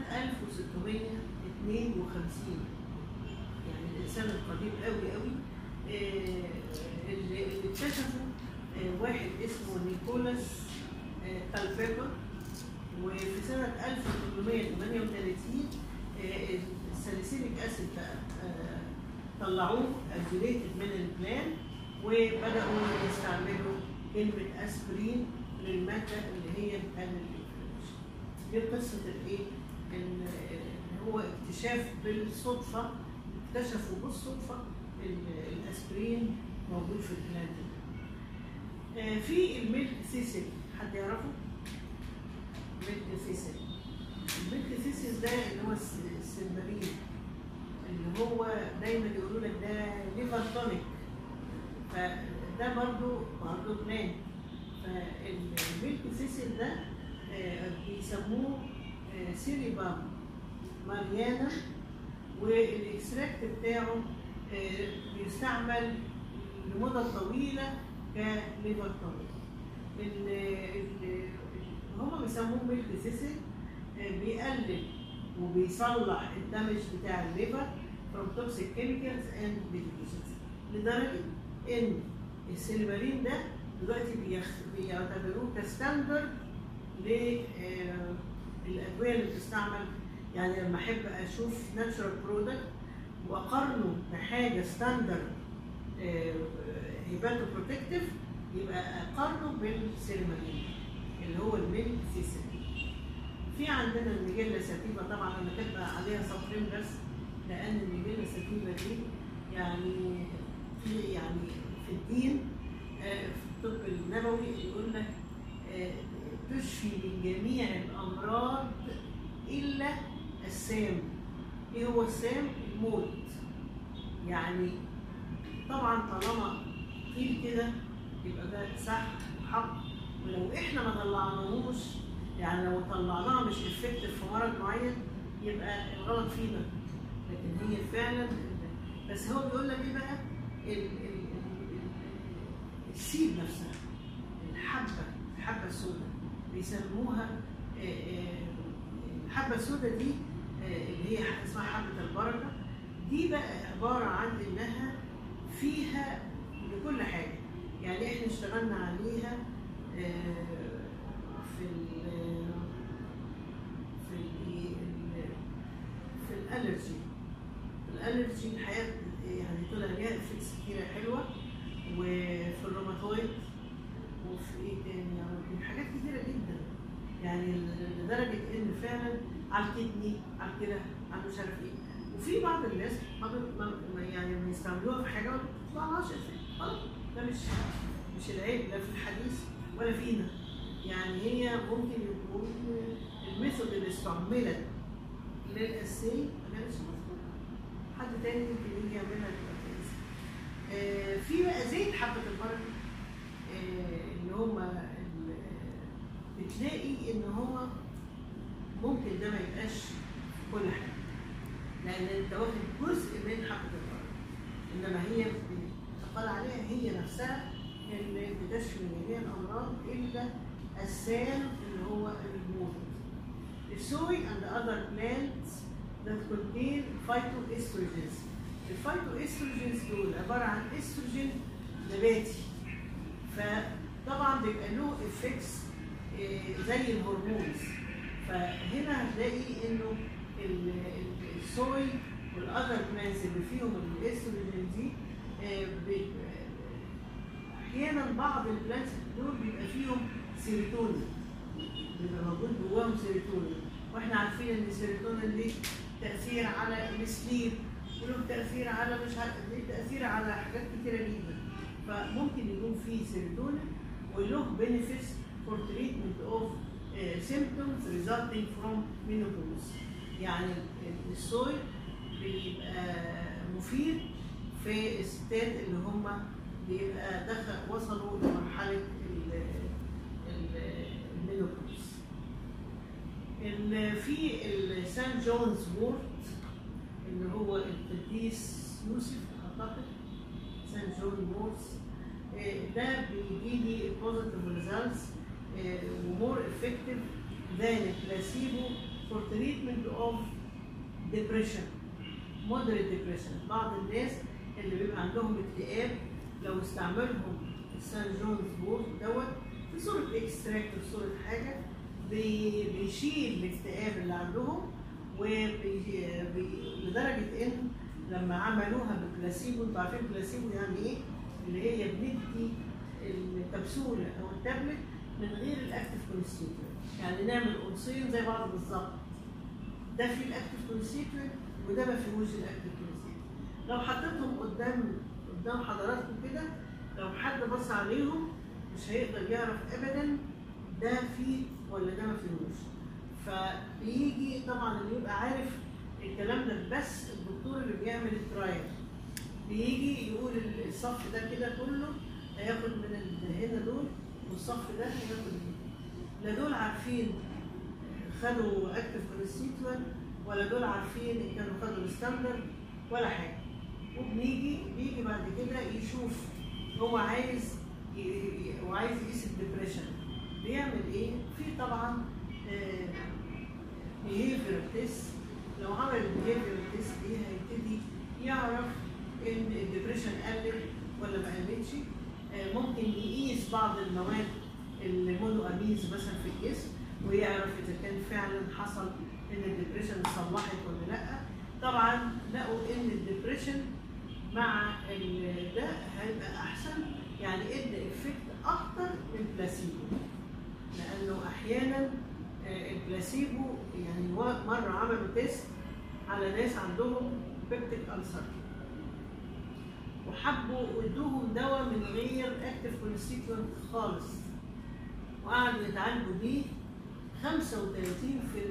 1652 يعني الإنسان القديم قوي قوي آه، اللي اللي اكتشفه آه، واحد اسمه نيكولاس آه، تالفيكر وفي سنة 1838 آه، الساليسيليك أسيد بقى آه، طلعوه ايزوليتد من البلان وبدأوا يستعملوا كلمة أسبرين للمادة اللي هي بتعمل الانفلاميشن. دي قصة الإيه؟ إن إن هو اكتشاف بالصدفة اكتشفوا بالصدفة ال- الأسبرين موجود في البلانت ده. آه، في الميلك سيسل حد يعرفه؟ ميلك سيسل الميلك سيسل ده اللي هو الس- السلمارين اللي هو دايما يقولوا لك ده ليفر تونيك فده برضو برضو بلان فالميلك سيسل ده آه، بيسموه آه، سيريبام ماريانا والاكستراكت بتاعه آه، بيستعمل لمدة طويلة كليفر تونيك ال- ال- هما بيسموه ميلك سيسل آه، بيقلل وبيصلح الدمج بتاع الليفر from toxic chemicals and medications لدرجة إن السيلفرين ده دلوقتي بيخ- بيعتبروه كستاندرد للأدوية اللي بتستعمل يعني لما أحب أشوف ناتشورال برودكت وأقارنه بحاجة ستاندرد هيباتو بروتكتيف يبقى أقارنه بالسيلفرين اللي هو الميلك سيسل في عندنا المجلة ساتيفا طبعا انا كاتبه عليها سطرين بس لان المجلة ساتيفا دي يعني في يعني في الدين آه، في الطب النبوي يقول لك آه، تشفي من جميع الامراض الا السام ايه هو السام الموت يعني طبعا طالما قيل كده يبقى ده صح وحق ولو احنا ما طلعناهوش يعني لو طلعناها مش افكتيف في مرض معين يبقى الغلط فينا لكن هي فعلا بس هو بيقول لك ايه بقى ال- ال- ال- ال- السيد نفسها الحبه الحبه السوداء بيسموها آه، آه، الحبه السوداء دي آه، اللي هي اسمها حبه البركه دي بقى عباره عن انها فيها لكل حاجه يعني احنا اشتغلنا عليها آه، في ال في ال في الالرجي الالرجي الحياه يعني طلع ليها افكتس كتيره حلوه وفي الروماتويد وفي ايه تاني يعني في حاجات كتيره جدا يعني لدرجه ان فعلا على الكدني على الكلى على مش عارف ايه وفي بعض الناس ما ب- ما- ما- يعني بيستعملوها في حاجه ما بتطلعش خلاص ده مش مش العيب لا في الحديث ولا فينا يعني هي ممكن يكون الميثود اللي استعملت للاسي ما كانتش مظبوطه حد تاني ممكن يجي يعملها تبقى كويسه آه، في بقى زيت حبه البركه آه، اللي هم ال- بتلاقي ان هو ممكن ده ما يبقاش في كل حاجه لان انت واخد جزء من حبه البركه انما هي بتقال عليها هي نفسها اللي بتشفي من جميع الامراض الا السام اللي هو الموت السوي and other plants that contain phytoestrogens الفايتوستروجينز دول عباره عن استروجين نباتي فطبعا بيبقى له افكتس زي الهرمونز فهنا هتلاقي انه ال- ال- الصوي والاذر بلانتس اللي فيهم الاستروجين دي آه، بي- احيانا بعض البلانتس دول بيبقى فيهم سيروتونين بيبقى موجود جواهم سيروتونين واحنا عارفين ان السيروتونين ليه تاثير على السليب وله تاثير على مش عارف ليه تاثير على حاجات كتيره جدا فممكن يكون في سيروتونين وله benefits for treatment of uh, symptoms resulting from menopause يعني ال- الصوي بيبقى مفيد في الستات اللي هم بيبقى دخل وصلوا لمرحله ال- ال- المينوبوز ال- في السان جونز وورد اللي هو القديس يوسف اعتقد سان جون وورز ده بيجي لي بوزيتيف ريزلتس ومور افكتيف ذان بلاسيبو فور تريتمنت اوف ديبريشن مودريت ديبريشن بعض الناس اللي بيبقى عندهم اكتئاب لو استعملهم السان جونز وورد دوت في صوره اكستراكت في صوره حاجه بي- بيشيل الاكتئاب اللي عندهم وبي- بي- لدرجه ان لما عملوها بالبلاسيبو انتوا عارفين البلاسيبو يعني ايه؟ اللي هي بندي الكبسوله او التابلت من غير الاكتف كونستيتوينت يعني نعمل قرصين زي بعض بالظبط ده فيه الاكتف كونستيتوينت وده ما فيهوش الاكتف كونستيتوينت لو حطيتهم قدام قدام حضراتكم كده لو حد بص عليهم مش هيقدر يعرف ابدا ده فيه ولا ده ما فيهوش فبيجي طبعا اللي يبقى عارف الكلام ده بس الدكتور اللي بيعمل الترايل بيجي يقول الصف ده كده كله هياخد من ال- هنا دول والصف ده هياخد من لا دول عارفين خدوا اكتف كونستيتوينت ولا دول عارفين ان كانوا خدوا الستاندرد ولا حاجه وبنيجي بيجي بعد كده يشوف هو عايز ي- ي- وعايز يقيس الدبريشن بيعمل ايه؟ في طبعا بيهيفير تيست لو عمل البيهيفير تيست دي هيبتدي يعرف ان الدبريشن قلت ولا ما قلتش آه، ممكن يقيس بعض المواد المونو امينز مثلا في الجسم ويعرف اذا كان فعلا حصل ان الدبريشن اتصلحت ولا لا طبعا لقوا ان الدبريشن مع ال- ده هيبقى احسن يعني ادى افكت اكتر من البلاسيبو لانه احيانا آه، البلاسيبو يعني و- مره عملوا تيست على ناس عندهم بيبتيك ألسر وحبوا ادوهم دواء من غير اكتف كونستيتوينت خالص وقعدوا يتعالجوا بيه 35%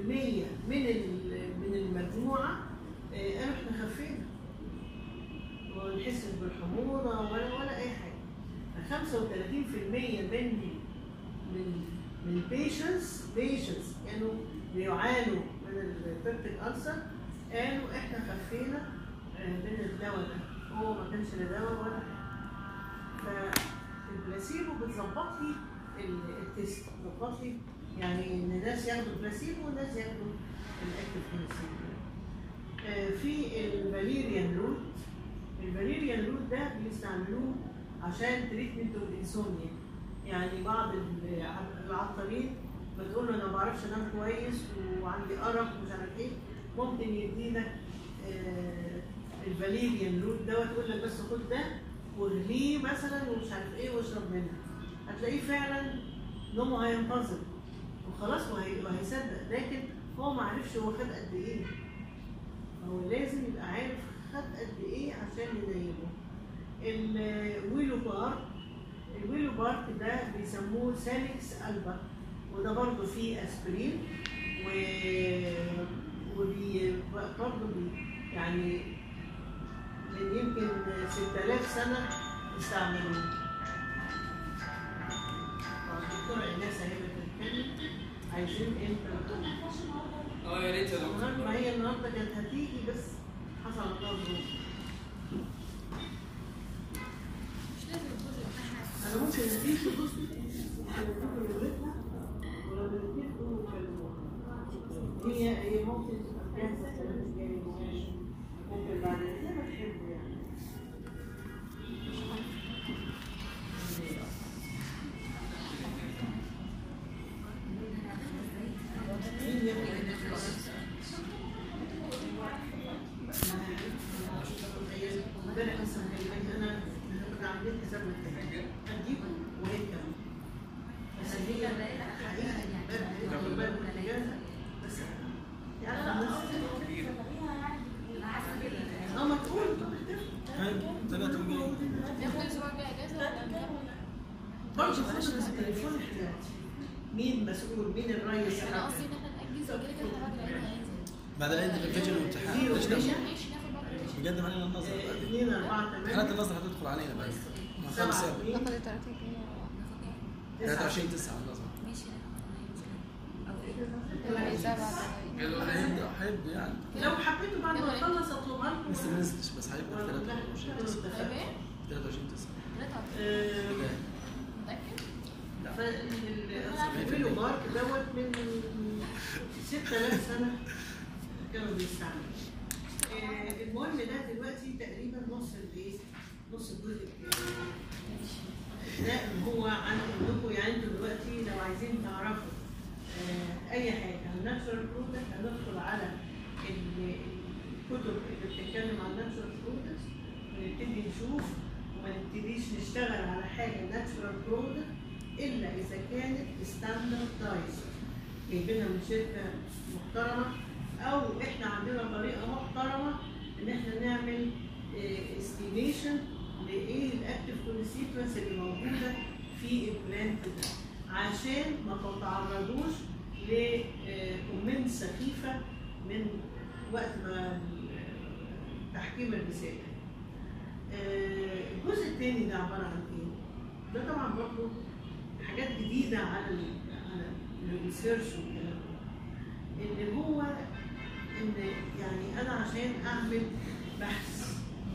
من ال- من المجموعه آه، قالوا احنا خفينا وما بنحسش بالحموضه ولا ولا اي حاجه 35% من من من البيشنس بيشنس كانوا بيعانوا من البيبتيك ألسر قالوا احنا خفينا آه، من الدواء ده هو ما كانش لا دواء ولا حاجه فالبلاسيبو بتظبط لي ال- التيست بتظبط لي يعني ان ناس ياخدوا بلاسيبو وناس ياخدوا الاكتف بلاسيبو آه، في الفاليريان روت الفاليريان روت ده بيستعملوه عشان تريتمنت الانسومنيا يعني بعض ال- العطارين بتقول له انا ما بعرفش انام كويس وعندي ارق ومش عارف ايه ممكن يديلك آه، الفاليريان روت دوت يقول لك بس خد ده واغليه مثلا ومش عارف ايه واشرب منه هتلاقيه فعلا نومه هينتظم وخلاص وهي- وهيصدق لكن هو ما عرفش هو خد قد ايه هو لازم يبقى عارف خد قد ايه عشان ينيمه الويلو بارك الويلو بارك ده بيسموه سالكس البا وده برضه فيه اسبرين و وبي برضه بي يعني من يمكن 6000 سنه استعملوه الدكتوره ايناس اهي بتتكلم عايزين امتى
اه يا ريت يا
النهارده
دكتور
ما هي النهارده كانت هتيجي بس حصل عندها ظروف
مش لازم الجزء بتاعها
انا ممكن اديك بص اديك نمرتها ولو نتفقوا كلموها هي هي ممكن تبقى جاهزه الكلام الجاي ممكن بعد زي ما تحبوا يعني مين ياخد امبارح لسه مكلماني انا انا كنت عاملين حساب محتاج اجيبه وهي كمان بس هي حقيقي امبارح كنت بالك كنت جاهزه بس يعني الناس اه ما تقول
ثلاثة مليون
ناخد الاسبوع الجاي اجازه ولا نكمل؟
برضه بلاش التليفون احتياطي مين مسؤول مين الرئيس
انا قصدي ان احنا ناجز وكده كده بعد العيد هينزل
بعد العيد الفجر والامتحان
زيرو
ليش
فيجن.
ناخد-
ماشي ناخد بعد العيد
بيقدم علينا النظر بعدين
اثنين اربعه
حالات
ثمانيه
النظر هتدخل علينا بعد من
سبعه
خمسة
اثنين
ناخد ال 30 جنيه
23 9 النظر
ماشي او
ولا إذا بعد العيد
هيبدا هيبدا يعني
لو حبيتوا بعد ما اخلص اطلبها لكم
لسه ما نزلتش بس هيبدا 23 9
طيب ايه؟
23 9
ثلاثة
آه،
متأكد؟
فالفيلو بارك دوت من 6000 سنه كانوا بيستعملوا آه، المهم ده دلوقتي تقريبا نص الايه؟ نص الجزء الثاني ده اللي هو عن انكم يعني انتوا دلوقتي لو عايزين تعرفوا آه، اي حاجه عن ناتشورال برودكت هندخل على ال- الكتب اللي بتتكلم عن ناتشورال برودكت ونبتدي نشوف وما نبتديش نشتغل على حاجه ناتشورال برودكت الا اذا كانت ستاندردايز جايبينها من شركه محترمه او احنا عندنا طريقه محترمه ان احنا نعمل استيميشن لايه الاكتف كونستيتوينس اللي موجوده في البلانت ده عشان ما تتعرضوش لكومنت سخيفه من وقت ما تحكيم الرساله. آه، الجزء الثاني ده عباره عن ايه؟ ده طبعا برضه حاجات جديده على ال على الريسيرش والكلام ده. اللي هو ان يعني انا عشان اعمل بحث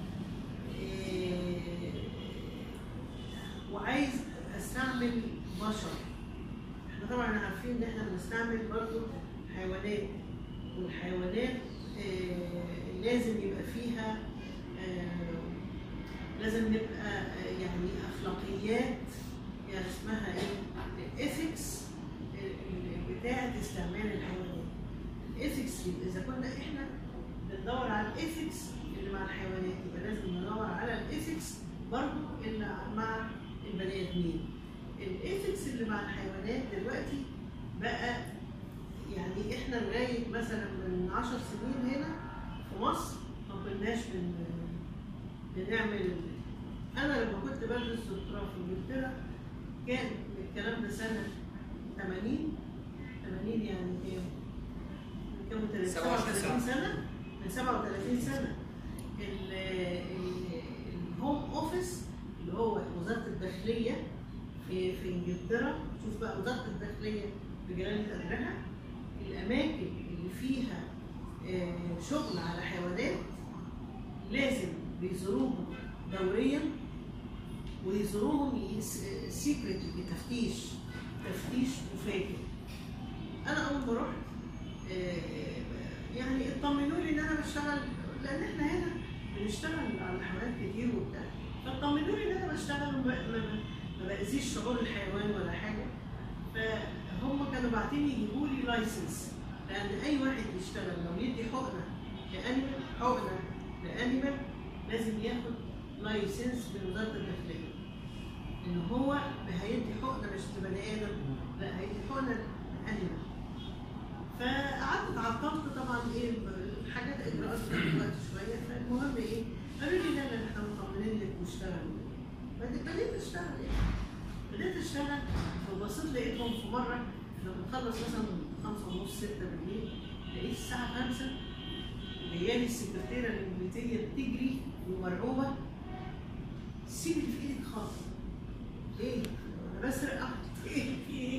إيه، وعايز استعمل بشر احنا طبعا عارفين ان احنا بنستعمل برضه حيوانات والحيوانات آه، لازم يبقى فيها آه، لازم نبقى آه، يعني اخلاقيات يعني اسمها ايه؟ الايثكس بتاعه استعمال الحيوانات. الايثكس اذا كنا احنا بندور على الايثكس اللي مع الحيوانات يبقى لازم ندور على الايثكس برضه اللي مع البني ادمين. الايثكس اللي مع الحيوانات دلوقتي بقى يعني احنا لغايه مثلا من 10 سنين هنا في مصر ما كناش بن بنعمل انا لما كنت بدرس دكتوراه في انجلترا كان الكلام ده سنه 80 80 يعني كام؟ من كام
37
37 سنه من 37 سنه ال- ال- اوفيس اللي هو وزاره الداخليه في في انجلترا شوف بقى وزاره الداخليه بجلاله قدرها الاماكن اللي فيها آه، شغل على حيوانات لازم بيزوروهم دوريا ويزوروهم سيكريت بتفتيش تفتيش مفاجئ انا اول ما رحت آه، يعني اطمنوا لي ان انا بشتغل لان احنا هنا بنشتغل على حيوانات كتير وبتاع فاطمنوا لي ان انا بشتغل وما ما- ما باذيش شعور الحيوان ولا حاجه فهم كانوا باعتين يجيبوا لي لايسنس لان اي واحد يشتغل لو يدي حقنه لانيمال حقنه لانيمال لازم ياخد لايسنس من وزاره الداخليه ان هو هيدي حقنه مش لبني ادم لا هيدي حقنه لانيمال فقعدت اتعطلت طبعا ايه الحاجات اجراءات خدت وقت شويه فالمهم ايه قالوا لي لا لا احنا مطمنين لك واشتغل بديت بديت اشتغل ايه بديت اشتغل فبصيت لقيتهم في مره لما بنخلص مثلا خمسة ونص ستة بالليل لقيت الساعة خمسة جاية لي السكرتيرة الإنجليزية بتجري ومرعوبة سيب اللي في إيدك خالص إيه؟ أنا بسرق أحد إيه في إيه؟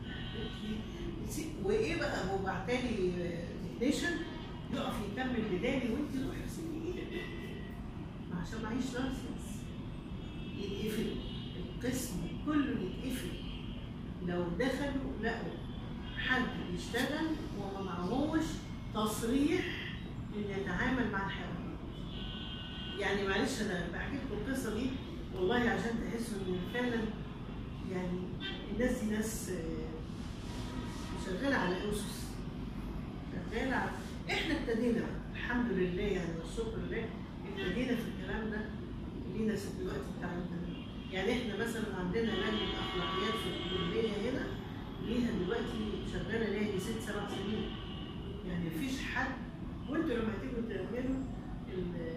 سيب- وإيه بقى وبعتالي تكنيشن يقف يكمل بدالي وأنت روحي سيبي إيدك ما عشان معيش لايسنس يتقفل القسم كله يتقفل لو دخلوا لقوا حد بيشتغل وما معهوش تصريح ان يتعامل مع الحيوانات يعني معلش انا بحكي لكم القصه دي والله عشان تحسوا ان فعلا يعني الناس دي ناس آه، شغاله على اسس شغاله على احنا ابتدينا الحمد لله يعني والشكر لله ابتدينا في الكلام ده لينا ست الوقت بتاعنا يعني احنا مثلا عندنا لجنه اخلاقيات في الكليه هنا ليها دلوقتي شغاله ليها يجي ست سبع سنين يعني مفيش حد وانتوا لما هتيجوا تعملوا ال-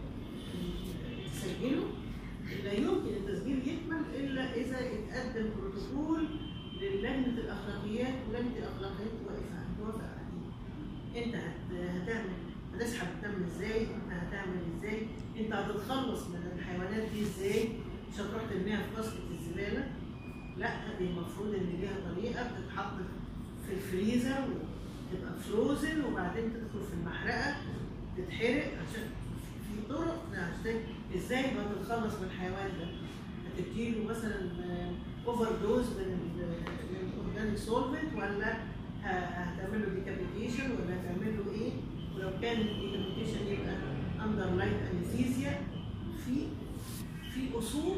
ال- تسجلوا لا يمكن التسجيل يكمل الا اذا اتقدم بروتوكول للجنه الاخلاقيات ولجنه الاخلاقيات واقفه هتوافق عليه انت هت- هتعمل هتسحب الدم ازاي انت هتعمل ازاي انت هتتخلص من الحيوانات دي ازاي مش هتروح ترميها في باسكت الزباله لا دي المفروض ان ليها طريقه بتتحط في الفريزر وتبقى فروزن وبعدين تدخل في المحرقه تتحرق عشان في طرق عشان ازاي بقى تتخلص من الحيوان ده هتديله مثلا اوفر دوز من الاورجانيك سولفنت ولا ه- هتعمل له ديكابيتيشن ولا هتعمل له ايه ولو كان الديكابيتيشن يبقى اندر لايت انستيزيا في في اصول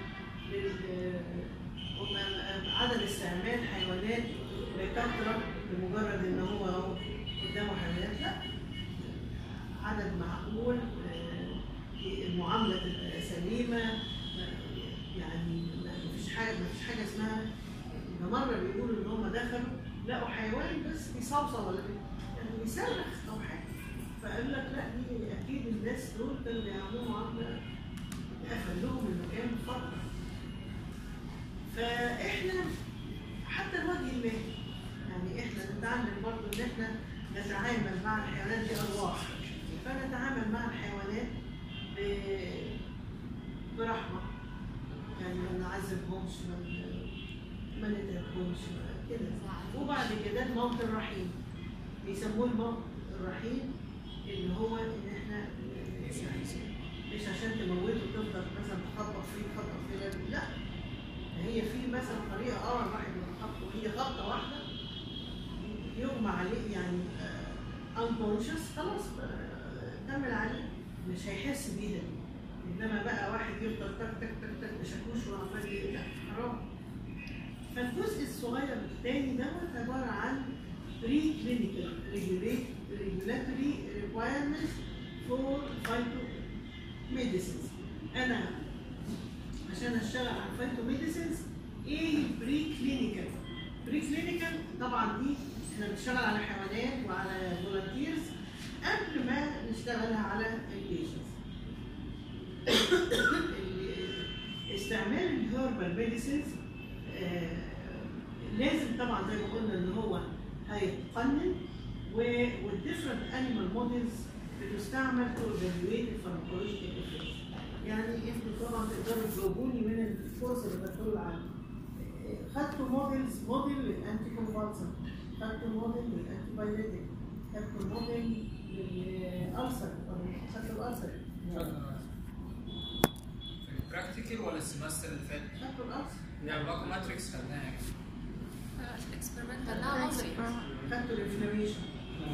لل- وما- عدم استعمال حيوانات بكثره لمجرد ان هو أهو قدامه حيوانات لا عدد معقول آه، المعامله تبقى سليمه آه، يعني ما فيش حاجه ما فيش حاجه اسمها ده مره بيقولوا ان هم دخلوا لقوا حيوان بس بيصوصو ولا بي- يعني بيصرخ او حاجه فقال لك لا دي اكيد الناس دول كانوا بيعملوا معامله قفل لهم المكان فتره فاحنا حتى الوجه المالي يعني احنا نتعلم برضه ان احنا نتعامل مع الحيوانات دي ارواح فنتعامل مع الحيوانات ب- برحمه يعني ما نعذبهمش ما ن- ما نتعبهمش ما- كده وبعد كده الموت الرحيم بيسموه الموت الرحيم اللي هو ان احنا يعني مش عشان تموته تفضل مثلا تخبط فيه تخبط فيه لا هي في مثلا طريقه اه الواحد يتخبط وهي خبطه واحده يغمى عليه يعني انكونشس خلاص آه، كمل عليه مش هيحس بيها دي انما بقى واحد يفضل تك تك تك تك بشاكوش وعمال ي- لا حرام فالجزء الصغير الثاني دوت عباره عن بري كلينيكال ريجولاتوري ريكوايرمنتس فور فايتو ميديسنز انا عشان اشتغل على الفايتو ميديسنز ايه البري كلينيكال بري كلينيكال طبعا دي احنا بنشتغل على حيوانات وعلى فولنتيرز قبل ما نشتغل على البيشنتس استعمال الهيربال ميديسنز لازم طبعا زي ما قلنا ان هو هيتقنن والديفرنت انيمال موديلز بتستعمل تو ايفالويت الفارماكولوجيكال افكتس يعني انتوا طبعا تقدروا تجاوبوني من الكورس اللي بدخل عنه خدتوا موديلز موديل للانتي كونفالسنت خدتوا موديل للانتي بايليتيك خدتوا موديل للالسر خدتوا الالسر
براكتيكال ولا السمستر اللي فات؟
خدتوا الالسر
يعني باكو ماتريكس خدناها يعني
الاكسبيرمنت خدناها نظري
خدتوا الانفلاميشن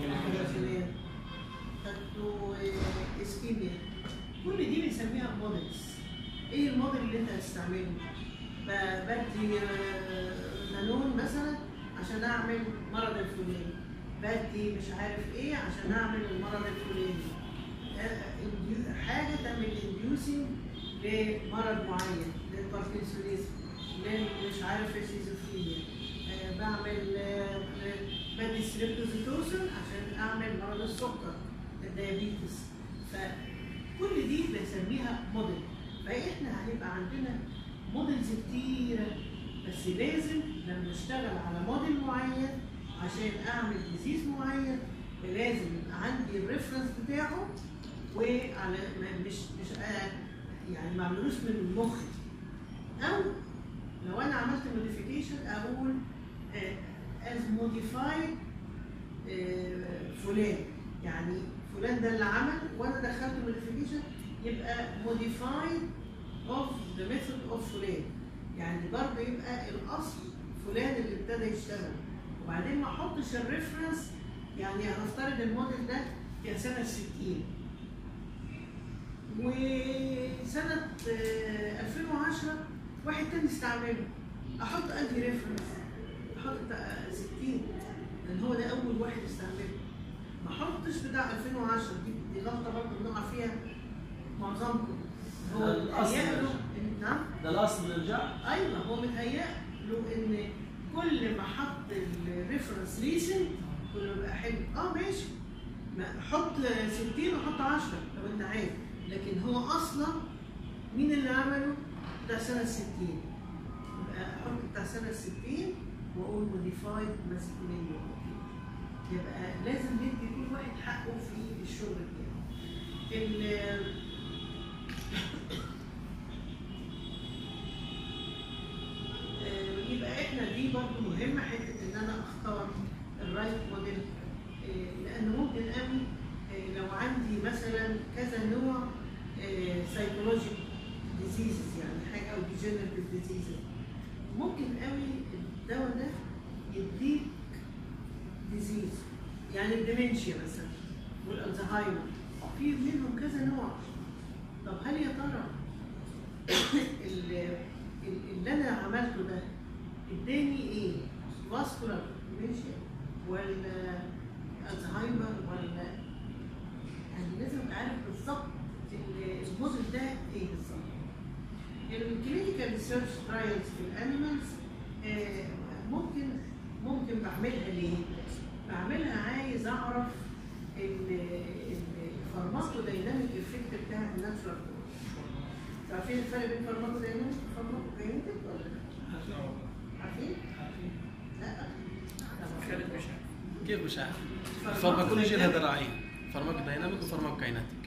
خدتوا اسكيميا كل دي بنسميها موديلز ايه الموديل اللي انت هتستعمله ب- بدي آه، نانون مثلا عشان اعمل مرض الفلاني بدي مش عارف ايه عشان اعمل المرض الفلاني آه، إنديو- حاجه تعمل انديوسنج لمرض معين للباركنسونيزم لمش عارف الشيزوفرينيا آه، بعمل آه، بدي ستريبتوزيتوسن عشان اعمل مرض السكر الديابيتس فكل دي بنسميها موديل فاحنا هيبقى عندنا موديلز كتيره بس لازم لما اشتغل على موديل معين عشان اعمل ديزيز معين لازم يبقى عندي الريفرنس بتاعه وعلى ما- مش مش آه يعني ما اعملوش من مخي او لو انا عملت موديفيكيشن اقول از موديفايد فلان يعني فلان ده اللي عمل وانا دخلت موديفيكيشن يبقى موديفايد اوف ذا ميثود اوف فلان يعني برضه يبقى الاصل فلان اللي ابتدى يشتغل وبعدين ما احطش الريفرنس يعني هنفترض الموديل ده كان سنه 60 وسنه آه، 2010 واحد تاني استعمله احط انتي ريفرنس احط بتاع 60 لان هو ده اول واحد استعمله ما احطش بتاع 2010 دي دي غلطه برضه بنقع فيها معظمكم هو
ده الأصل.
متهيأ له إن- نعم
ده الاصل نرجع
ايوه هو متهيأ له ان كل ما حط الريفرنس ريسنت كل ما يبقى حلو اه ماشي ما حط 60 وحط 10 لو انت عايز لكن هو اصلا مين اللي عمله؟ بتاع سنه 60 يبقى احط بتاع سنه 60 واقول موديفايد ماسك منه يبقى لازم ندي كل واحد حقه في الشغل بتاعه. ال- آه، يبقى احنا دي برضو مهمه حته ان انا اختار الرايت موديل آه، لان ممكن قوي آه، لو عندي مثلا كذا نوع سايكولوجيك ديزيزز يعني حاجه او ديجنريتيف ديزيزز ممكن قوي الدواء ده يديك ديزيز يعني الديمنشيا مثلا والالزهايمر في منهم كذا نوع طب هل يا ترى ال- ال- اللي انا عملته ده اداني ايه؟ فاسكولار ديمنشيا ولا الزهايمر ولا يعني لازم ابقى عارف بالظبط ال- الموديل ده ايه بالظبط. الكلينيكال ريسيرش ترايلز في الانيمالز ممكن ممكن بعملها ليه؟ بعملها عايز اعرف الفارماكو دايناميك افكت بتاع الناتشورال عارفين الفرق بين فارماكو دايناميك وفارماكو كاينتيك ولا لا؟ عارفين؟ لا
خالد مش عارف
كيف مش عارف الفارماكولوجي لها ذراعين فارماكو دايناميك وفارماكو كايناتيك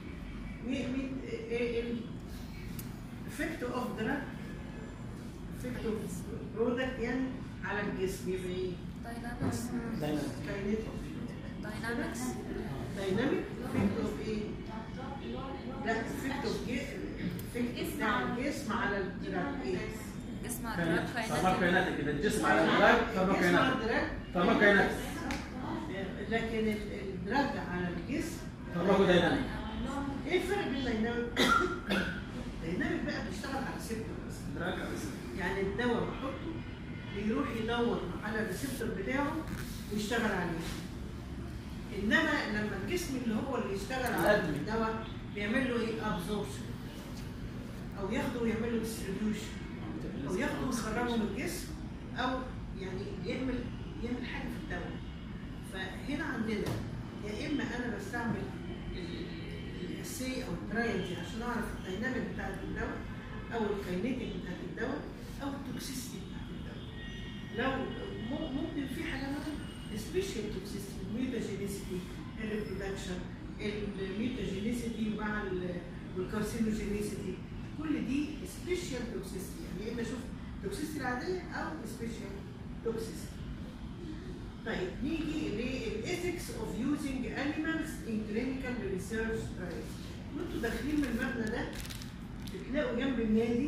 افكت اوف دراج افكت اوف برودكت يعني على الجسم يبقى ايه؟
داينامكس
دايناميك
كاينيتيك
داينامكس
دايناميك افكت اوف ايه؟ لا افكت اوف افكت بتاع الجسم على الدراج ايه؟
اسم دراج
فارماكو
كايناتيك
كايناتيك اذا الجسم على الدراج فارماكو
الجسم على
كايناتيك
الدراج
فارماكو كايناتيك
لكن ال- الدراج على الجسم
فارماكو دايناميك
ايه الفرق بين دايناميك؟ دايناميك بقى بيشتغل على السيبتور بس
دراج
يعني الدواء بحطه بيروح يدور على الريسبتور بتاعه ويشتغل عليه انما لما الجسم اللي هو اللي يشتغل على
الأدمي.
الدواء بيعمل له ايه ابزوربشن او ياخده ويعمل له ديستريبيوشن او ياخده ويخرجه من الجسم او يعني يعمل يعمل حاجه في الدواء فهنا عندنا يا اما انا بستعمل الاسي او الترايل دي عشان اعرف الديناميك بتاعت الدواء او الكاينيتيك بتاعت الدواء او التوكسيستي بتاعت الدواء لو م- ممكن في حاجات سبيشال توكسيستي الميوتاجينيسيتي الريبرودكشن الميوتاجينيسيتي مع ال- والكارسينوجينيسيتي كل دي سبيشال توكسيستي يعني يا اما اشوف توكسيستي العاديه او سبيشال توكسيستي طيب نيجي للايثكس اوف يوزنج انيمالز ان كلينيكال ريسيرش ترايلز وانتوا داخلين من المبنى ده بتلاقوا جنب النادي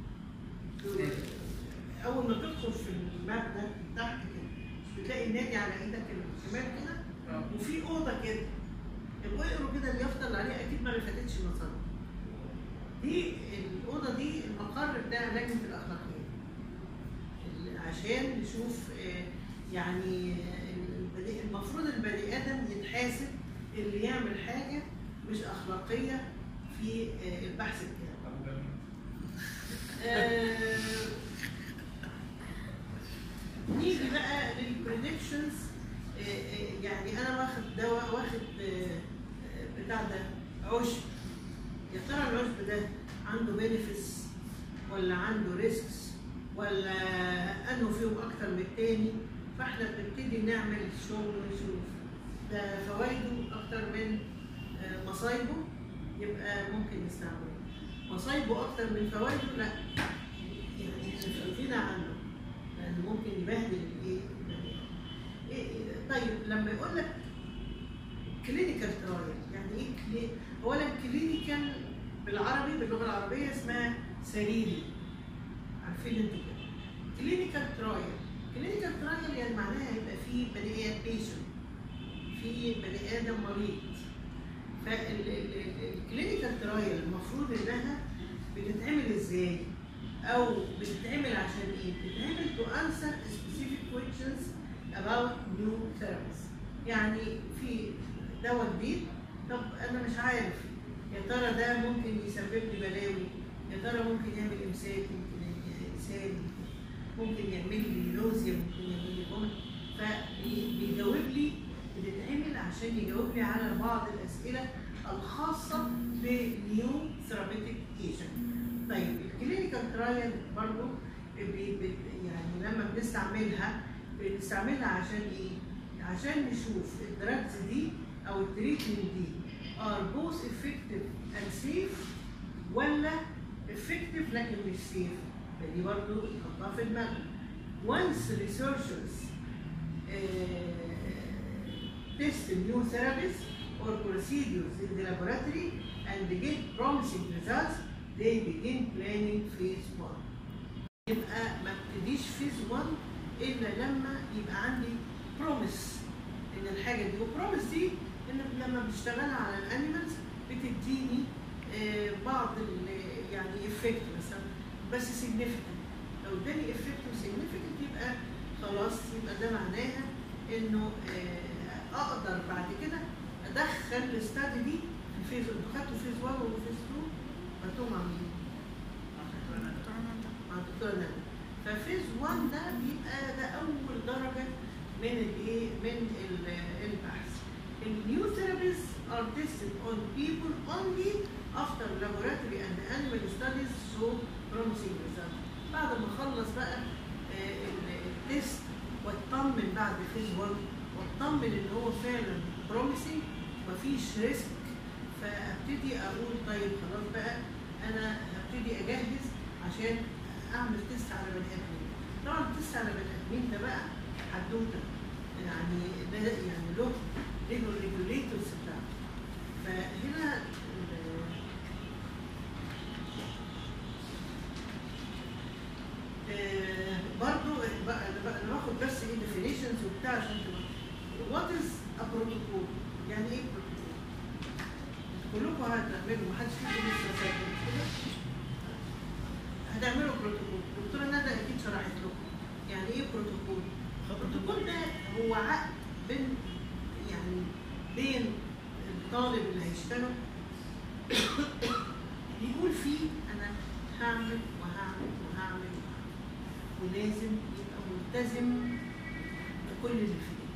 اول ما تدخل في المبنى تحت كده مش بتلاقي النادي على ايدك الشمال كده وفي اوضه كده اقروا كده اليافطه اللي عليها اكيد ما رفتش المصادر دي الاوضه دي المقر بتاع لجنه الاخلاقيات ال- عشان نشوف آه، يعني آه، البني- المفروض البني ادم يتحاسب اللي يعمل حاجه مش اخلاقيه في آه، البحث بتاعه آه، نيجي بقى للبريدكشنز يعني انا واخد دواء واخد آه، آه، بتاع ده عشب يا ترى العشب ده عنده بينيفيتس ولا عنده ريسكس ولا انه فيهم اكتر من التاني فاحنا بنبتدي نعمل شغل ونشوف ده فوائده اكتر من آه، مصايبه يبقى ممكن نستعمله مصايبه اكتر من فوائده لا يعني احنا في غنى عنه لانه ممكن يبهدل الايه البني آدم. إيه إيه- طيب لما يقول لك كلينيكال ترايل يعني ايه كلي... اولا كلينيكال بالعربي باللغه العربيه اسمها سريري عارفين انتوا كده كلينيكال ترايل كلينيكال ترايل يعني معناها يبقى في بني ادم بيشنت في بني ادم مريض فالكلينيكال ترايل المفروض انها بتتعمل ازاي؟ او بتتعمل عشان ايه؟ بتتعمل to answer specific questions about new therapies. يعني في دواء جديد طب انا مش عارف يا ترى ده ممكن يسبب لي بلاوي يا ترى ممكن يعمل امساك ممكن يعمل اسهال ممكن يعمل لي نوزيا ممكن يعمل لي بومت فبيجاوب لي بتتعمل عشان يجاوب لي على بعض الاسئله الخاصه بنيو ثيرابيتيك ايجنت طيب الكلينيكال ترايل برضه بي- بي- يعني لما بنستعملها بنستعملها عشان ايه؟ عشان نشوف الدراجز دي او التريتمنت دي are both effective and safe ولا effective لكن مش safe فدي برضه نحطها في دماغنا once researchers uh, test new therapies or procedures in the laboratory and get promising results they begin planning phase 1 يبقى ما ابتديش فيز 1 الا لما يبقى عندي بروميس ان الحاجه دي وبروميس دي ان لما بنشتغلها على الانيمالز بتديني آه، بعض ال- يعني افكت مثلا بس سيجنيفيكانت لو اداني افكت وسيجنيفيكانت يبقى خلاص يبقى ده معناها انه آه، اقدر بعد كده ادخل الاستادي دي في فيز انتوا خدتوا فيز 1 وفيز 2 خدتوهم مع مين؟ مع الدكتور ندى ففيز 1 ده بيبقى ده اول درجه من الايه من ال- البحث النيو ثيرابيز are tested on people only after laboratory and animal studies show promising results بعد ما اخلص بقى آه، ال- التست واطمن بعد فيز 1 واطمن ان هو فعلا promising مفيش ريسك فابتدي اقول طيب خلاص بقى انا هبتدي اجهز عشان اعمل تيست على بني ادمين طبعا التيست على بني ادمين ده بقى حدوته يعني ده يعني له له الريجوليتورز بتاعته فهنا ال- آه، برضو بقى انا بقى- أنا باخد بس ايه ديفينيشنز وبتاع عشان تبقى وات از ا بروتوكول يعني ايه بروتوكول؟ كلكم هتعملوا محدش فيكم لسه ساكت مش كده؟ هتعملوا بروتوكول الدكتوره ندى اكيد شرحت لكم يعني ايه بروتوكول البروتوكول ده هو عقد بين يعني بين الطالب اللي هيشتغل بيقول فيه انا هعمل وهعمل وهعمل وهعمل ولازم يبقى ملتزم بكل اللي فيه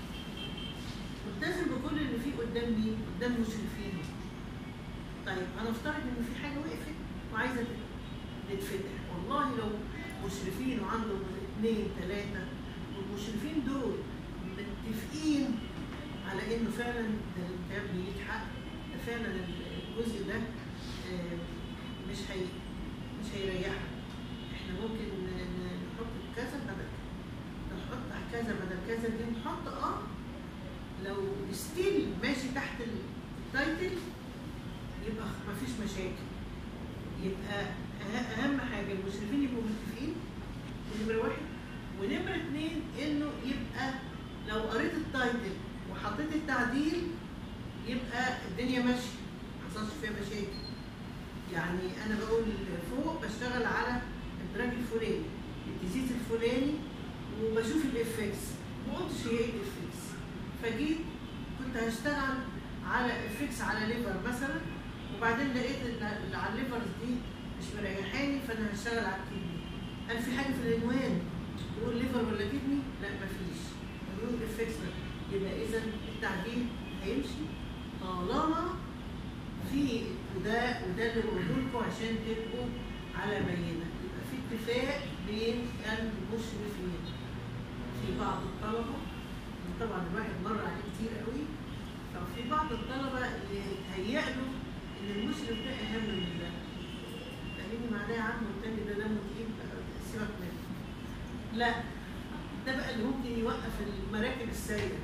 ملتزم بكل اللي فيه قدام مين؟ قدام مشرفينه طيب هنفترض ان في حاجه وقفت وعايزه تتفتح والله لو مشرفين وعندهم اثنين ثلاثه والمشرفين دول متفقين على انه فعلا ده الكتاب ليه حق ده فعلا الجزء ده آه، مش هي مش هيريحك احنا ممكن ن- ن- نحط كذا بدل كذا نحط كذا بدل كذا دي نحط اه لو ستيل ماشي تحت التايتل يبقى مفيش مشاكل يبقى أه- اهم حاجه المشرفين يبقوا متفقين دي نمره واحد ونمره اتنين انه يبقى لو قريت التايتل وحطيت التعديل يبقى الدنيا ماشيه ما حصلش فيها مشاكل يعني انا بقول فوق بشتغل على الدراج الفلاني الديزيز الفلاني وبشوف الافكس ما قلتش هي ايه الافكس فجيت كنت هشتغل على افكس على ليفر مثلا وبعدين لقيت ان اللي على الليفرز دي مش مريحاني فانا هشتغل على الكدني هل في حاجه في العنوان يقول ليفر ولا كدني؟ لا مفيش يقول افكس يبقى اذا التعديل هيمشي طالما في وده وده اللي بقوله لكم عشان تبقوا على بينه يبقى في اتفاق بين المشرفين في بعض الطلبه طبعا الواحد مر عليه كتير قوي ففي بعض الطلبه يتهيأ له ان المشرف ده اهم من ده تقريبا معناه يا عم والتاني ده دمه تقيل بقى سيبك منه لا ده بقى اللي ممكن يوقف المراكب السايره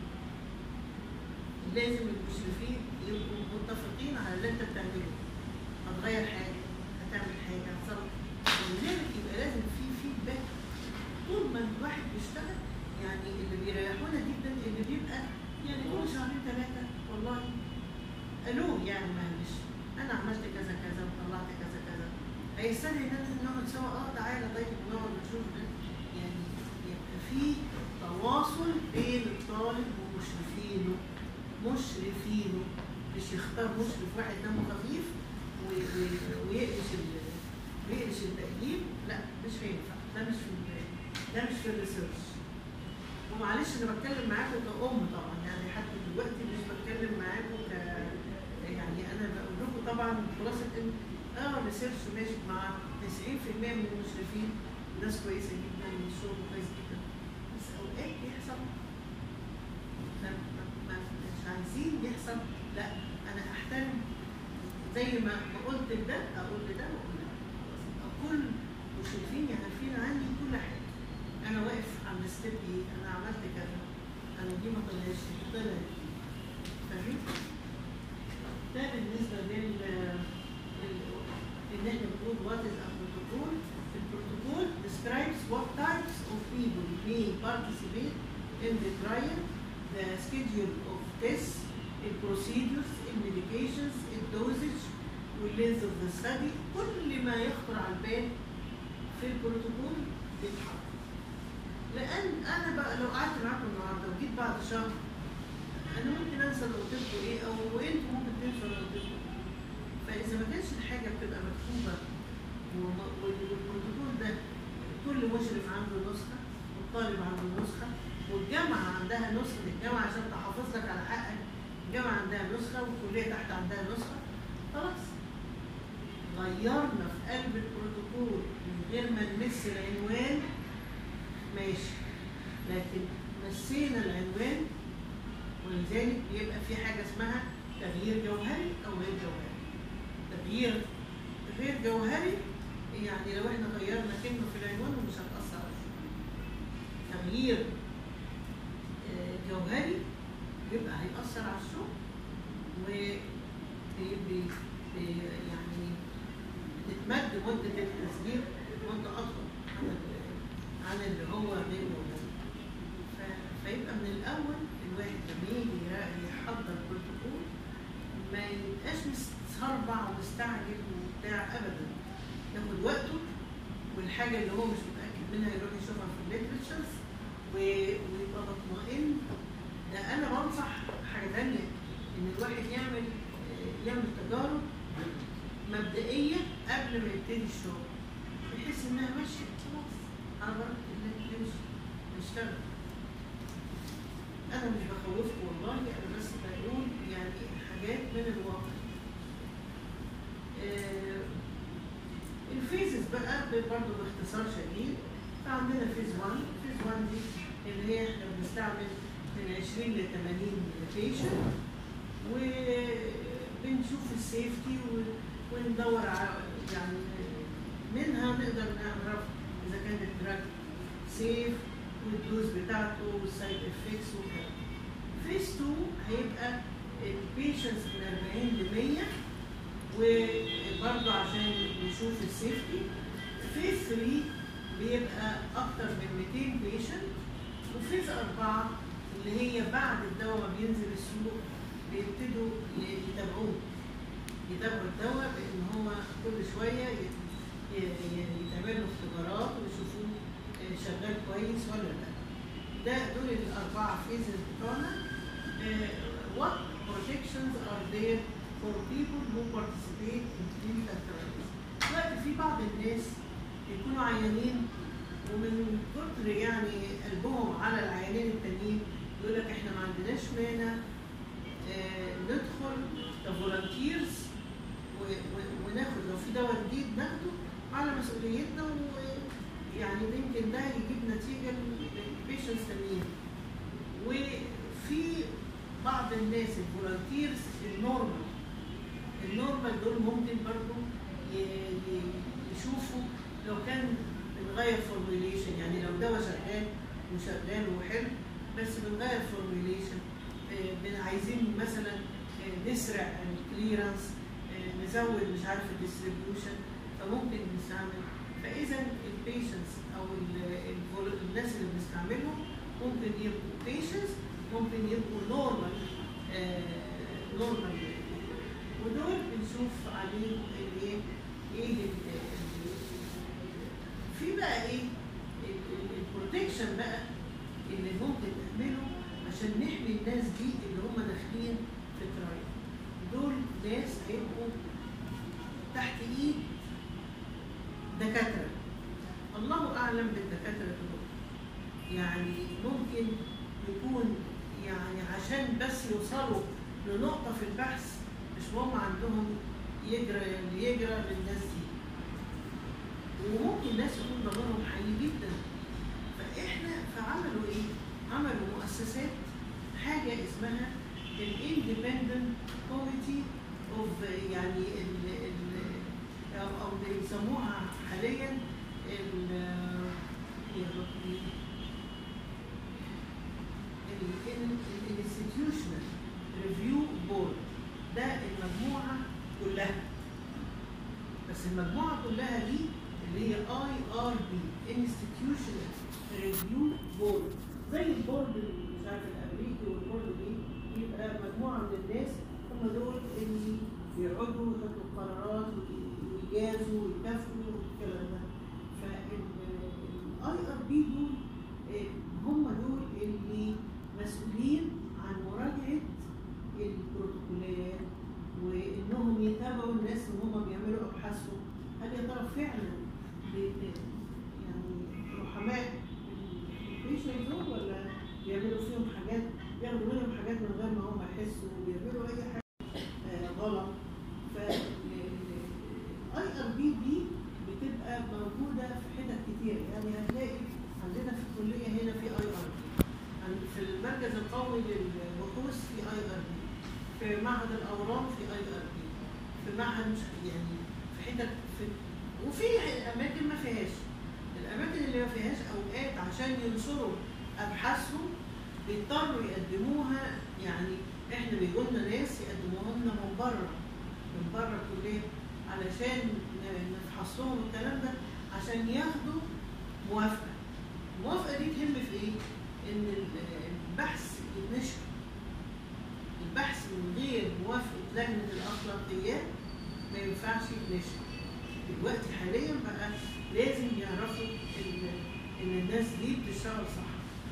لازم المشرفين يبقوا متفقين على اللي انت بتعمله هتغير حاجه هتعمل حاجه هتصرف ولذلك يبقى لازم في فيدباك طول ما الواحد بيشتغل يعني اللي بيريحونا جدا اللي بيبقى يعني كل شهرين ثلاثه والله الو يعني معلش انا عملت كذا كذا وطلعت كذا كذا هيستدعي ان احنا نقعد سوا اه تعالى طيب ونقعد نشوف ده يعني يبقى في تواصل بين الطالب ومشرفينه مشرفينه مش يختار مشرف واحد دمه خفيف و- و- ويقلش ال- ويقلش التقديم لا مش هينفع ده مش في ال- ده مش في الريسيرش ومعلش انا بتكلم معاكم كأم طبعا يعني حتى دلوقتي مش بتكلم معاكم ك يعني انا بقول لكم طبعا خلاصه ان اه الريسيرش ماشي مع 90% من المشرفين ناس كويسه جدا والشغل كويس جدا بس اوقات بيحصل ما- ما- ما- مش عايزين يحصل لا انا احترم زي ما ما قلت لده اقول لده واقول لده خلاص يبقى كل مشرفين عارفين عني كل حاجه انا واقف على الستيب ايه انا عملت كذا انا دي ما طلعش دي طلعت فاهمين؟ ده بالنسبه لل لل- ان احنا بنقول what is a protocol البروتوكول describes what types of people may participate in the trial the schedule of tests the procedures the medications the dosage واللينز of the study كل ما يخطر على البال في البروتوكول بيتحط لان انا بقى لو قعدت معاكم النهارده وجيت بعد شهر انا ممكن انسى اللي قلت لكم ايه او انتوا ممكن تنسوا اللي قلت لكم فاذا ما كانش الحاجه بتبقى مكتوبه وم- والبروتوكول ده كل مشرف عنده نسخه والطالب عنده نسخه والجامعه عندها نسخه الجامعه عشان تحافظ لك على حقك الجامعه عندها نسخه والكليه تحت عندها نسخه خلاص غيرنا في قلب البروتوكول من غير ما نمس العنوان ماشي لكن مسينا العنوان ولذلك بيبقى في حاجه اسمها تغيير جوهري او غير جوهري تغيير غير جوهري يعني لو احنا غيرنا كلمه في العنوان مش هتاثر على الشغل. تغيير آه، جوهري يبقى هيأثر على الشغل و بي بي بي يعني بتتمد مدة التسجيل مدة أطول عن ال- عن اللي هو غير موجود. ف- فيبقى من الأول الواحد لما يجي يرا- يحضر بروتوكول ما يبقاش مستربع ومستعجل وبتاع أبدا ياخد وقته والحاجة اللي هو مش متأكد منها يروح يشوفها في الليترشرز ويبقى مطمئن ده أنا بنصح حاجة تانية إن الواحد يعمل يعمل تجارب مبدئية قبل ما يبتدي الشغل بحيث إنها ماشية خلاص على بركة الله نمشي نشتغل أنا مش بخوفكم والله أنا بس بقول يعني حاجات من الواقع آه، الفيزز بقى برضه باختصار شديد فعندنا فيز 1 فيز 1 دي اللي هي احنا بنستعمل من 20 ل 80 بيشنت وبنشوف السيفتي وندور على يعني منها نقدر نعرف اذا كان الدراج سيف والدوز بتاعته والسايد افكتس وكده. فيس 2 هيبقى البيشنتس من 40 ل 100 وبرضه عشان نشوف السيفتي. فيس 3 بيبقى اكتر من 200 بيشنت وفيز أربعة اللي هي بعد الدواء ما بينزل السوق بيبتدوا يتابعوه يتابعوا الدواء بإن هو كل شوية ي- ي- ي- يتعمل له اختبارات ويشوفوه آه، شغال كويس ولا لا. ده دول الأربعة فيزز بتوعنا. آه، What protections are there for people who participate in clinical trials؟ دلوقتي في بعض الناس يكونوا عيانين ومن كتر يعني قلبهم على العيانين التانيين يقول لك احنا ما عندناش مانع آه، ندخل كفولنتيرز وناخد لو في دواء جديد ناخده على مسؤوليتنا ويعني يمكن ده يجيب نتيجه للبيشنتس تانيين وفي بعض الناس الفولنتيرز النورمال النورمال دول ممكن برضو ي- ي- يشوفوا لو كان بنغير فورميليشن يعني لو دواء شغال وشغال وحلو بس بنغير فورميليشن عايزين مثلا آه، نسرع الكليرنس نزود مش عارف الديستريبيوشن فممكن نستعمل فاذا البيشنتس او ال- الفول- الناس اللي بنستعملهم ممكن يبقوا بيشنتس ممكن يبقوا نورمال نورمال ودول بنشوف عليهم الايه ايه ال- ال- في بقى ايه البروتكشن بقى اللي ممكن نعمله عشان نحمي الناس دي اللي هم داخلين في ترايل دول ناس هيبقوا تحت ايد دكاتره الله اعلم بالدكاتره دول يعني ممكن يكون يعني عشان بس يوصلوا لنقطه في البحث مش هم عندهم يجرى اللي يجرى للناس دي وممكن ناس يكون ضميرهم حي جدا فاحنا فعملوا ايه؟ عملوا مؤسسات حاجه اسمها الاندبندنت كوميتي اوف يعني ال ال او أو بيسموها حاليا ال يا ربي الانستتيوشنال ريفيو بورد ده المجموعه كلها بس المجموعه كلها دي اللي هي اي ار بي انستتيوشنال ريفيو بورد زي البورد اللي مش عارف الامريكي والبورد دي يبقى مجموعه من الناس هم دول اللي يقعدوا ياخدوا قرارات ويجازوا ويكافئوا والكلام ده فالاي ار بي دول آه، هم دول اللي مسؤولين عن مراجعه البروتوكولات وانهم يتابعوا الناس وهم بيعملوا ابحاثهم هل يا ترى فعلا بي- بي- يعني رحماء البيشنت دول ولا بيعملوا فيهم حاجات بياخدوا منهم حاجات من غير ما هم يحسوا وبيعملوا اي حاجه آه، غلط فالاي ار بي دي بتبقى موجوده في حتت كتير يعني هتلاقي عندنا في الكليه هنا في اي ار بي في المركز القومي للبحوث في اي ار بي في معهد الاورام في اي ار بي في معهد مش يعني في حتت في وفي اماكن ما فيهاش الاماكن اللي ما فيهاش اوقات عشان ينشروا ابحاثهم بيضطروا يقدموها يعني احنا بيجوا لنا ناس يقدموها لنا من بره من بره الكليه علشان ن- نفحص لهم الكلام ده عشان ياخدوا موافقه الموافقه دي تهم في ايه؟ ان ال- البحث يتنشر البحث من غير موافقه لجنه الاخلاقيات ما ينفعش يتنشر دلوقتي حاليا بقى لازم يعرفوا ان ان الناس دي بتشتغل صح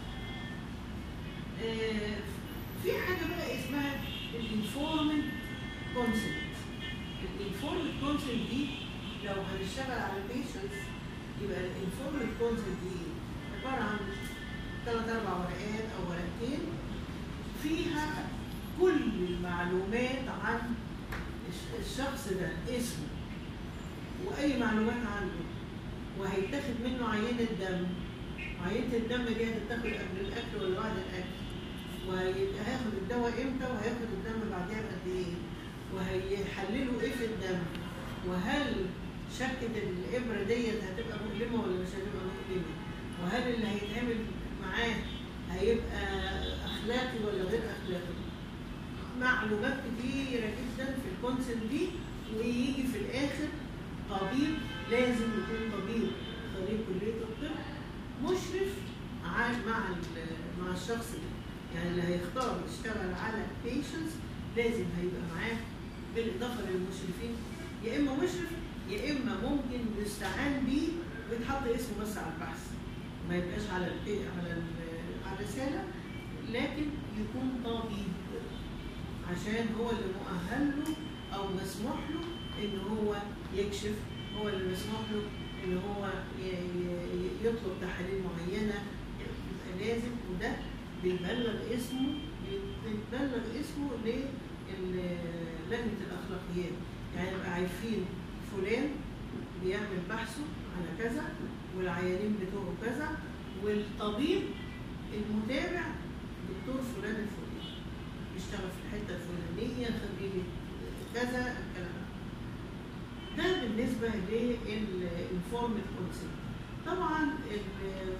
آه، في حاجه بقى اسمها الانفورمنت كونسنت الانفورمنت كونسنت دي لو هنشتغل على البيشنتس يبقى الانفورمنت كونسنت دي عباره عن ثلاث اربع ورقات او ورقتين فيها كل المعلومات عن الش- الشخص ده اسمه واي معلومات عنه وهيتاخد منه عينه دم عينه الدم دي هتتاخد قبل الاكل ولا بعد الاكل وهياخد الدواء امتى وهياخد الدم بعدها بقد ايه وهيحللوا ايه في الدم وهل شكة الإبرة ديت هتبقى مؤلمة ولا مش هتبقى مؤلمة وهل اللي هيتعمل معاه هيبقى أخلاقي ولا غير أخلاقي معلومات كتيرة جدا في الكونسل دي ويجي في الآخر طبيب لازم يكون طبيب خريج كلية الطب مشرف ع- مع ال- مع الشخص ده يعني اللي هيختار يشتغل على patients لازم هيبقى معاه بالإضافة للمشرفين يا إما مشرف يا إما ممكن يستعان بيه ويتحط اسمه بس على البحث ما يبقاش على ال على ال على الرسالة لكن يكون طبيب عشان هو اللي مؤهل له او مسموح له ان هو يكشف هو اللي مسموح له ان هو ي- ي- يطلب تحاليل معينه يبقى لازم وده بيبلغ اسمه بيبلغ اسمه للجنه الاخلاقيات يعني يبقى عارفين فلان بيعمل بحثه على كذا والعيانين بتوعه كذا والطبيب المتابع دكتور فلان الفلاني بيشتغل في الحته الفلانيه خريج كذا الكلام ده ده بالنسبه للانفورمد كونسنت طبعا ال-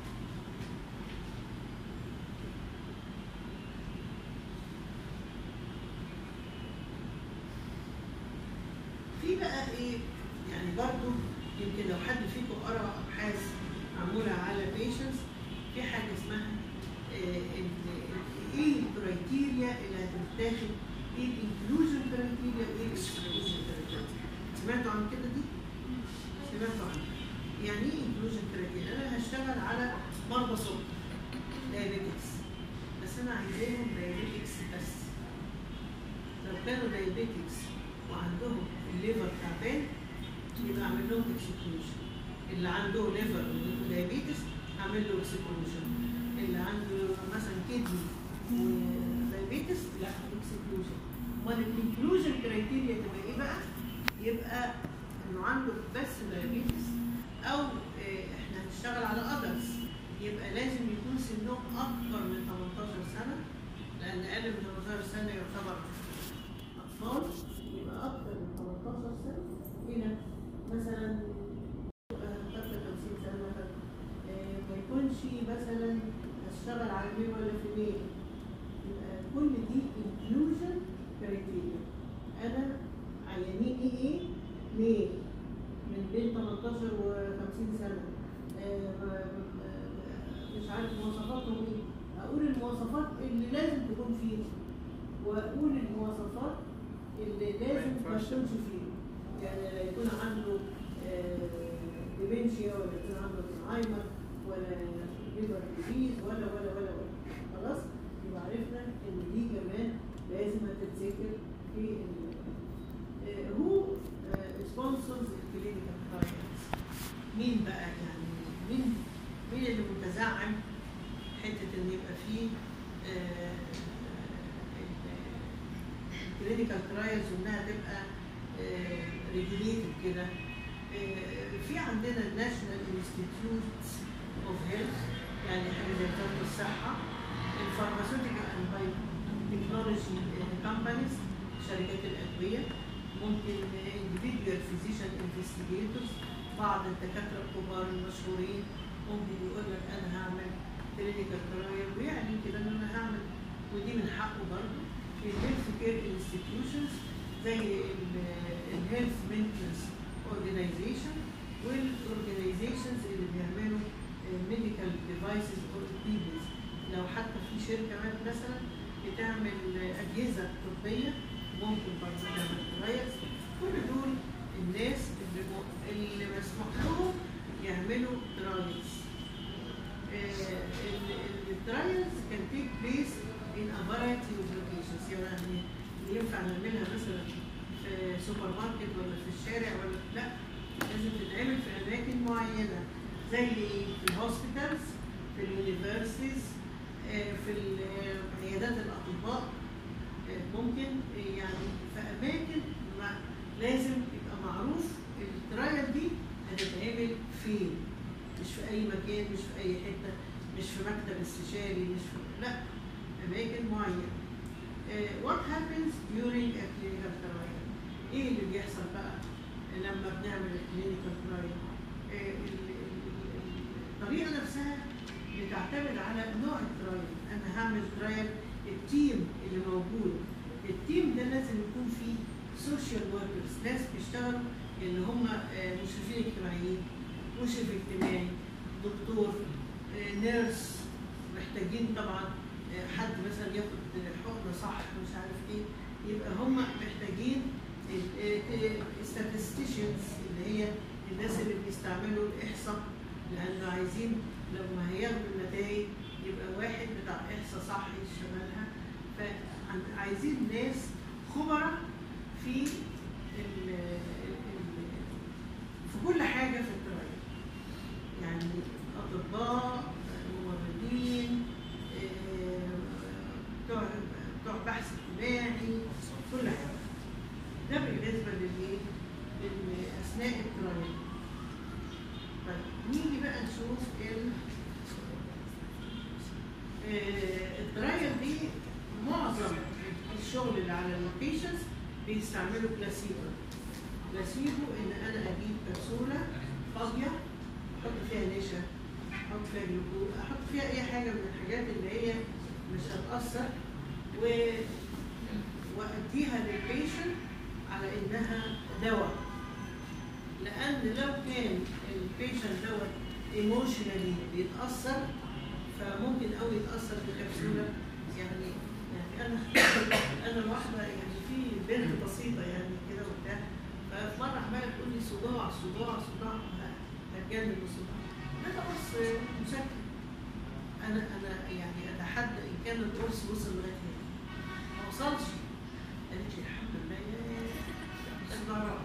في بقى ايه يعني برضو يمكن لو حد فيكم قرا ابحاث معموله على patients في حاجه اسمها آه، ال- ال- ايه الكرايتيريا اللي هتتاخد ايه الانكلوجن كرايتيريا وايه الاكسكلوجن كرايتيريا سمعتوا عن كده دي؟ سمعتوا عنها يعني ايه انكلوجن كرايتيريا؟ انا هشتغل على مرضى سكر دايابيتكس بس انا عايزاهم دايابيتكس بس لو كانوا دايابيتكس وعندهم الليفر تعبان يبقى اعمل لهم اكسكلوجن اللي عنده ليفر ودايابيتس اعمل له اكسكلوجن اللي عنده مثلا كدني ودايابيتس لا اكسكلوجن امال الانكلوجن كرايتيريا تبقى ايه بقى؟ يبقى انه عنده بس دايابيتس او آه، احنا هنشتغل على ادلتس يبقى لازم يكون سنهم اكبر من 18 سنه لان اقل من 18 سنه يعتبر اطفال يبقى اكثر من 18 سنه الى مثلا آه، 53 سنه مثلا آه، ما يكونش مثلا اشتغل على ميل ولا في ميل يبقى كل دي انكلوجن كريتيريا انا عيانيني ايه؟ ميل من بين 18 و 50 سنه آه، ما- ما- مش عارف مواصفاتهم ايه اقول المواصفات اللي لازم تكون فيهم واقول المواصفات اللي لازم ما
ينفعش.
تكونش فيه يعني يكون عنده ديمنشيا ولا يكون عنده زهايمر ولا ليفر ديزيز ولا ولا ولا ولا خلاص يبقى عرفنا ان دي كمان لازم تتذكر في ال- آه، هو سبونسرز الكلينيكال ترايلز مين بقى يعني مين مين اللي متزعم حته ان يبقى فيه الكلينيكال ترايلز وانها تبقى ريجوليتد كده آه، في عندنا الناشونال انستيتيوت اوف هيلث يعني حاجه زي وزاره الصحه الفارماسيوتيكال اند تكنولوجي كومبانيز شركات الادويه ممكن individual physician investigators بعض الدكاتره الكبار المشهورين ممكن يقول لك انا هعمل كلينيكال ترايل ويعلن كده ان انا هعمل ودي من حقه برضه في الهيلث كير انستتيوشنز زي الهيلث مينتنس اورجانيزيشن والاورجانيزيشنز اللي بيعملوا ميديكال ديفايسز اور اكويبمنتس لو حتى في شركه مثلا بتعمل اجهزه طبيه ممكن برضه تعمل ترايلز كل دول الناس اللي م- اللي مسموح لهم يعملوا ترايلز الترايلز كان تيك بليس in a variety of locations يعني ينفع نعملها مثلا في سوبر ماركت ولا في الشارع ولا لا لازم تتعمل في اماكن معينه زي ايه؟ في الهوسبيتالز في اليونيفرسيتيز في ال- عيادات الاطباء آه، ممكن آه، يعني في اماكن ما لازم يبقى معروف الترايل دي هتتعمل فين مش في اي مكان مش في اي حته مش في مكتب استشاري مش في لا اماكن معينه uh, what happens during a clinical trial ايه اللي بيحصل بقى لما بنعمل الكلينيكال ترايل الطريقه نفسها بتعتمد على نوع الترايل انا هعمل ترايل التيم اللي موجود التيم ده لازم يكون فيه سوشيال وركرز ناس بيشتغلوا اللي هم آه، مشرفين اجتماعيين مشرف اجتماعي دكتور آه، نيرس محتاجين طبعا آه، حد مثلا ياخد حقنه صح مش عارف ايه يبقى هم محتاجين ستاتستيشنز اللي هي الناس اللي بيستعملوا الاحصاء لانه عايزين لما هياخدوا النتائج يبقى واحد بتاع احصاء صح يشتغلها فعايزين ناس خبراء في ال ال في كل حاجه في الترايل يعني اطباء ممرضين آه، بتوع بتوع بحث اجتماعي كل حاجه ده بالنسبه للايه؟ لل- اثناء الترايل طيب نيجي بقى نشوف ال آه، الترايل دي معظم الشغل اللي على اللوكيشنز بيستعملوا بلاسيبو بلاسيبو ان انا اجيب كبسوله فاضيه احط فيها نشا احط فيها جلوكوز احط فيها اي حاجه من الحاجات اللي هي مش هتاثر و واديها للبيشنت على انها دواء لان لو كان البيشنت دوت ايموشنالي بيتاثر فممكن قوي يتاثر بكبسوله يعني يعني انا انا واحده يعني في بنت بسيطه يعني كده وبتاع ففي مره عماله تقول لي صداع صداع صداع هتجنن من الصداع انا بس مسكن انا انا يعني اتحدى ان كان القرص وصل لغايه هنا ما وصلش قالت لي الحمد لله يا الصداع راح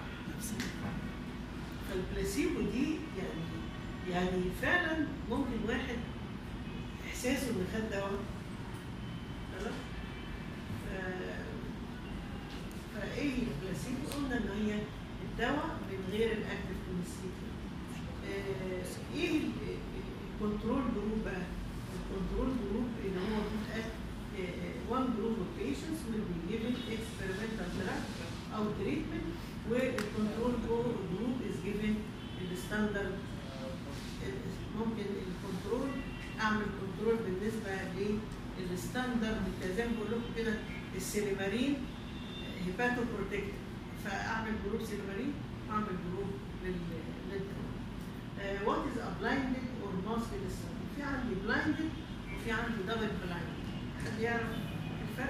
فالبلاسيبو دي يعني يعني فعلا ممكن واحد احساسه انه خد دواء خلاص ف- فايه البلاسيبو قلنا ان هي الدواء من غير الاكتف كونستيتيوت ايه ال- الكنترول جروب بقى الكنترول جروب اللي هو بيبقى one group of patients will be given experimental drug او treatment والكنترول جروب is given الستاندرد ممكن الكنترول اعمل كنترول بالنسبه للستاندرد زي ما بقول لكم كده السيليمارين هيباتو بروتكتيف فاعمل جروب سيليمارين اعمل جروب للدواء وات از ا بلايندد اور ماسكد ستادي في عندي بلايندد وفي عندي دبل بلايندد حد يعرف الفرق؟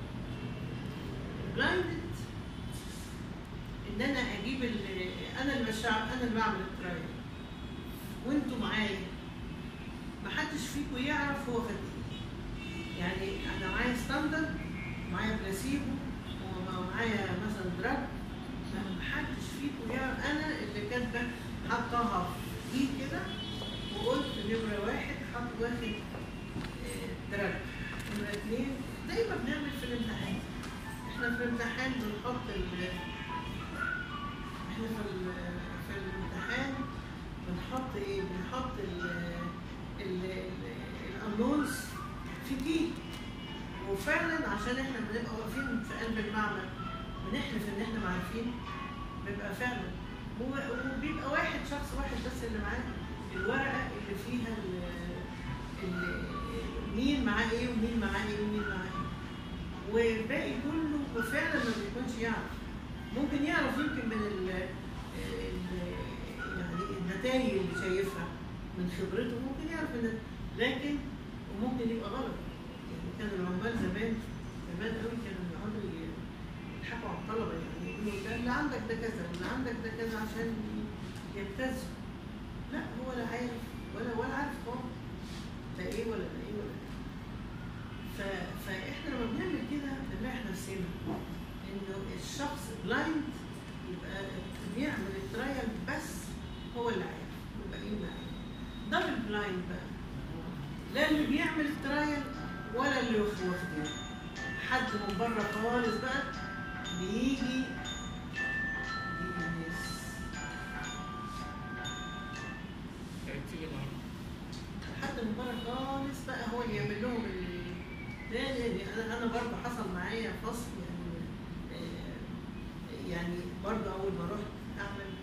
بلايندد ان انا اجيب ال- انا اللي بشتغل انا اللي بعمل الترايل وانتوا معايا محدش فيكم يعرف هو خد ايه يعني انا معايا ستاندرد معايا بلاسيبو ومعايا مثلا دراج محدش فيكم يعرف انا اللي كاتبه حطاها في ايد كده وقلت نمره واحد حط واخد آه، دراج نمره اثنين زي ما بنعمل في الامتحان احنا في الامتحان بنحط ال احنا في ال- في الامتحان بنحط ايه؟ بنحط ال ال الانونس في كي وفعلا عشان احنا بنبقى واقفين في قلب المعمل بنحلف ان احنا عارفين بيبقى فعلا و- وبيبقى واحد شخص واحد بس اللي معاه الورقه اللي فيها ال ال مين معاه ايه ومين معاه ايه ومين معاه ايه والباقي كله فعلا ما بيكونش يعرف ممكن يعرف يمكن من ال ال- يعني النتائج اللي شايفها من خبرته ممكن يعرف ان لكن وممكن يبقى غلط يعني كان العمال زمان زمان قوي كانوا يقعدوا ي- يضحكوا على الطلبه يعني يقولوا ده اللي عندك ده كذا واللي عندك ده كذا عشان يبتزوا لا هو لا عارف ولا ولا عارف خالص ده ايه ولا ده ايه ولا ده ف... فاحنا لما بنعمل كده بنريح نفسنا انه الشخص بلايند يبقى بيعمل الترايل بس هو اللي عارف والباقيين ما عارف دبل بلايند بقى لا اللي بيعمل الترايل ولا اللي واخدين حد من بره خالص بقى بيجي بيجي الناس
تيجي النهارده
حد من بره خالص بقى هو اللي يعمل لهم ال- ده يعني انا انا برضه حصل معايا فصل يعني آه، يعني برضه اول ما رحت اعمل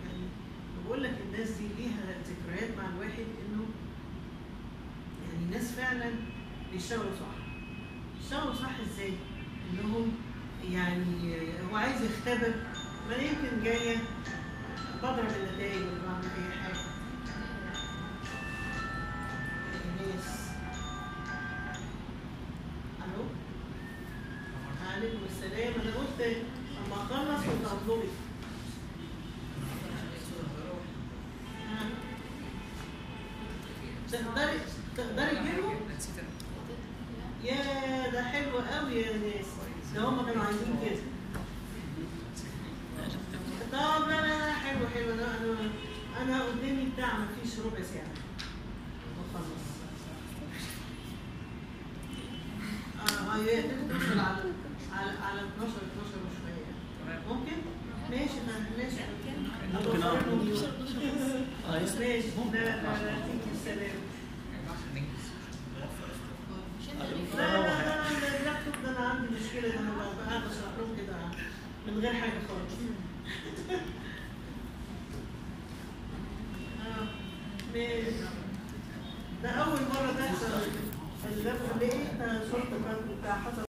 فبقول لك الناس دي ليها ذكريات مع الواحد انه يعني ناس فعلا بيشتغلوا صح بيشتغلوا صح ازاي؟ انهم يعني هو عايز يختبر ما أنا يمكن جايه بضرب النتائج ولا بعمل اي حاجه ناس الو عليكم السلام انا قلت اما اخلص وتنظري تقدري تقدري تجيبه؟ يا ده حلو قوي يا ناس ده هم كانوا عايزين كده طب لا لا لا حلو حلو انا انا انا قدامي بتاع ما فيش ربع ساعه واخلص اه هي تدخل على على على 12 12 وشويه ممكن؟ ماشي ما- ماشي
ممكن اه اه يس-
ماشي لا لا لا تيجي السلام لا لا لا لا اللابتوب ده انا عندي مشكله ان انا ببقى قاعده اشرح لهم كده من غير حاجه خالص آه، ماشي. ده اول مره تحصل اللابتوب ليه ده صوت الرد بتاع حصل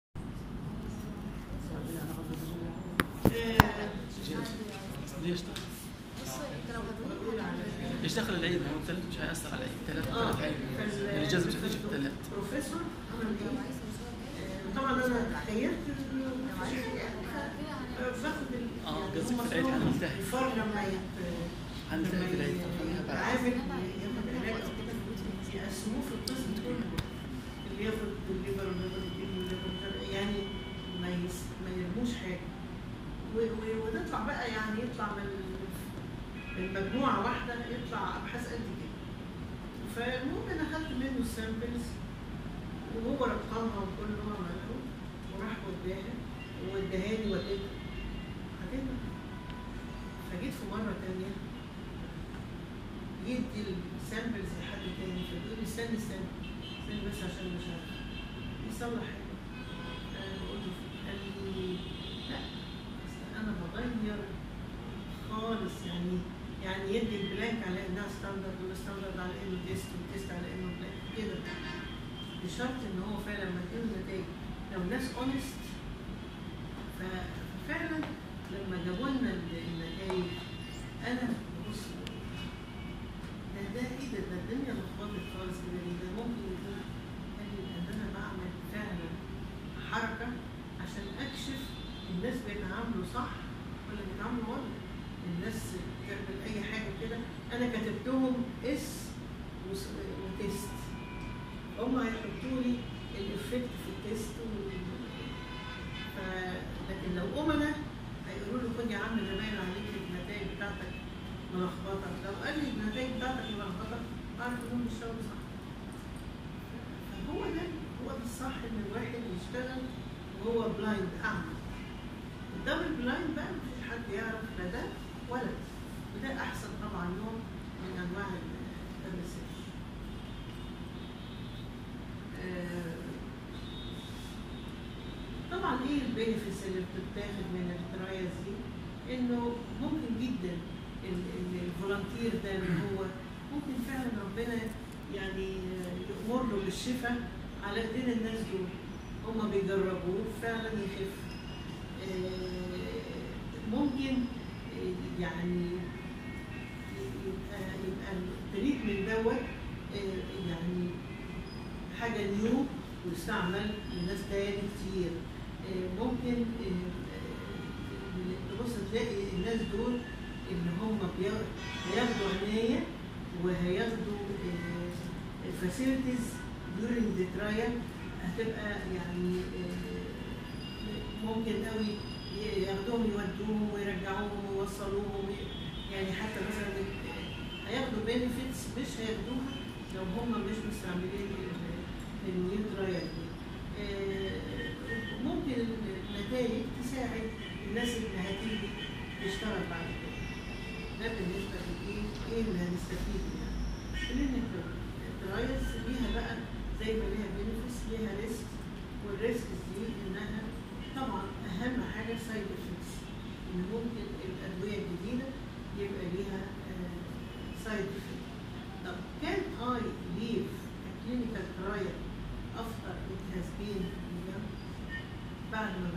آه،
ليش ده؟
بقول على
ليش دخل العيد؟ ما هو الثلاث مش هيأثر على العيد، ثلاث
اه
ثلاث عيد
فال-
الإجازة مش هتيجي في الثلاث
بروفيسور عمل ايه؟ آه، طبعا انا تخيلت إنه آه، باخد ال-
آه،
يعني
قصدك
هم
في العيد
أصلاً
هنلتهي.
الفار لما يت
هنلتهي في العيد،
لما
خليها بعد.
يتعامل ياخد علاج او كده يقسموه في القسم كله اللي ياخد الليفر والليفر والكيدني والليفر مش عارف إيه، يعني ما يس... ما يرموش حاجه و... و... ونطلع بقى يعني يطلع من من مجموعه واحده يطلع ابحاث قد كده فالمهم انا اخدت منه السامبلز وهو رقمها وكله عمله وراح وداها واداهاني وديتها خدتها فجيت في مره تانيه يدي السامبلز لحد تاني فبيقول لي استني استني استني بس عشان مش عارف يصلح حاجه انا بقول له قال لي لا أصل انا بغير خالص يعني يعني يدي البلانك على انها ستاندرد والستاندرد على انه تيست والتيست على انه بلانك كده بشرط ان هو فعلا لما تجيب النتائج لو الناس اونست ففعلا لما جابوا لنا ال- النتائج انا ببص ده ده ايه ده ده الدنيا لخبطت خالص كده ليه ده ممكن يكون قال لي ان انا بعمل فعلا حركه عشان اكشف الناس بيتعاملوا صح ولا بيتعاملوا غلط الناس بتعمل اي حاجه كده انا كتبتهم اس وس- وتيست هم هيحطوا لي الافكت في التيست وال- ف... لكن لو امنا هيقولوا له خد يا عم ده باين عليك النتائج بتاعتك ملخبطه لو قال لي النتائج بتاعتك ملخبطه اعرف انهم بيشتغلوا صح فهو ده هو ده الصح ان الواحد يشتغل وهو بلايند اعمى الدبل بلايند بقى مفيش حد يعرف لا ده ولا ده وده احسن طبعا نوع من انواع الريسيرش طبعا ايه البينفيتس اللي بتتاخد من الترايلز دي؟ انه ممكن جدا الفولنتير ده اللي هو ممكن فعلا ربنا يعني يأمر له بالشفاء على ايدين الناس دول هم بيجربوه فعلا يخف آه، ممكن آه، يعني يبقى يبقى التريتمنت دوت آه، يعني حاجه نيو ويستعمل لناس تاني كتير آه، ممكن آه، آه، تبص تلاقي الناس دول اللي هم بيا- هياخدوا عناية وهياخدوا فاسيلتيز during the trial هتبقى يعني آه، ممكن قوي ي- ياخدوهم يودوهم ويرجعوهم ويوصلوهم يعني حتى مثلا ال- هياخدوا بينيفيتس مش هياخدوها لو هم مش مستعملين ال- النيو ترايل دي آه، ممكن النتائج تساعد الناس اللي هتيجي تشتغل بعد كده ده بالنسبه لايه ايه اللي هنستفيد يعني كلينيكال الترايلز ليها بقى زي ما ليها بينفيتس ليها ريسك والريسك دي انها طبعا اهم حاجه سايد افكتس ان ممكن الادويه الجديده يبقى ليها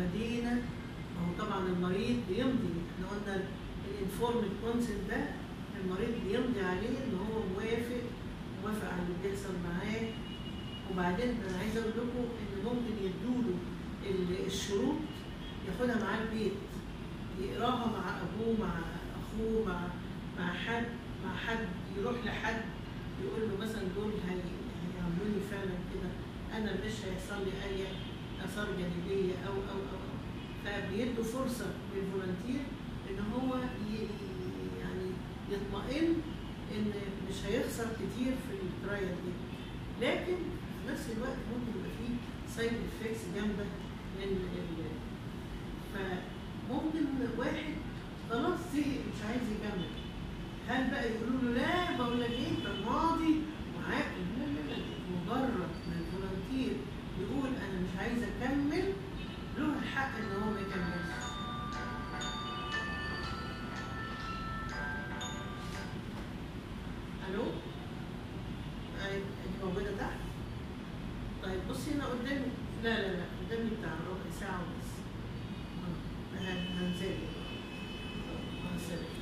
بدينا ما هو طبعا المريض بيمضي احنا قلنا الانفورمد كونسنت ده المريض بيمضي عليه ان هو موافق موافق على اللي بيحصل معاه وبعدين انا عايزه اقول لكم ان ممكن يدوله ال- الشروط ياخدها معاه البيت يقراها مع ابوه مع اخوه مع مع حد مع حد يروح لحد يقول له مثلا دول هي هيعملوا لي فعلا كده انا مش هيحصل لي اي اثار جانبيه او او او أو. فبيدوا فرصه للفولنتير ان هو ي- ي- يعني يطمئن ان مش هيخسر كتير في الترايل دي لكن في نفس الوقت ممكن يبقى فيه سايد افكتس جامده من ال فممكن واحد خلاص زهق مش عايز يكمل هل بقى يقولوا له لا بقول لك ايه انت ماضي معاك لا لا لا مجرد ما الفولنتير يقول انا مش عايز اكمل له الحق ان هو ما يكملش الو أي- انت موجوده تحت طيب بصي هنا قدامي لا لا لا قدامي بتاع ربع ساعه ونص آه، هن- هنزل مع السلامه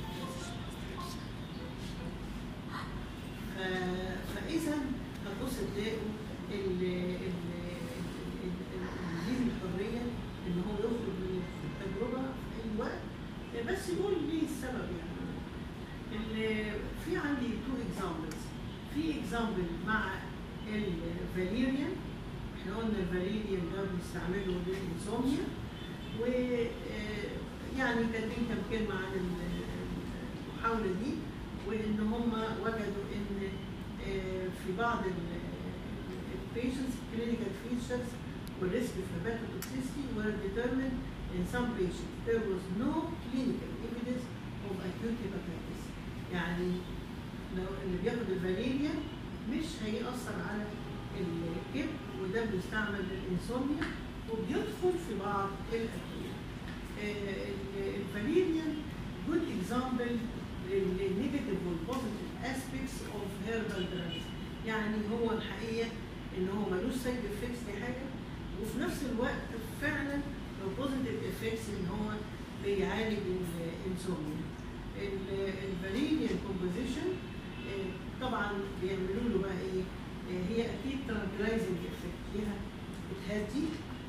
ف- فاذا هتبص تلاقوا ال- ال- ال- ال- ال- دي الحريه ان هو يخرج من التجربه في اي وقت بس يقول ليه السبب يعني ال- في عندي تو اكزامبلز في اكزامبل مع الفاليريان احنا قلنا الفاليريان ده بنستعمله للانسوميا و آه، يعني كاتبين كام كلمه عن ال- المحاوله دي وان هم وجدوا ان آه، في بعض البيشنتس clinical features والريسك of hepatotoxicity were determined in some patients. There was no clinical evidence of acute hepatitis. يعني لو اللي بياخد الفاليريا مش هيأثر على الكبد وده بيستعمل للإنسوميا وبيدخل في بعض الأدوية. آه، ال- الفاليريان good example للنيجاتيف والبوزيتيف aspects of herbal drugs. يعني هو الحقيقة إن هو ملوش سايد افكتس دي حاجة وفي نفس الوقت فعلا البوزيتيف افكتس إن هو بيعالج الانسوميا. الفاليريان كومبوزيشن طبعا بيعملوا له بقى ايه آه، هي اكيد ترانكلايزنج افكت ليها بتهدي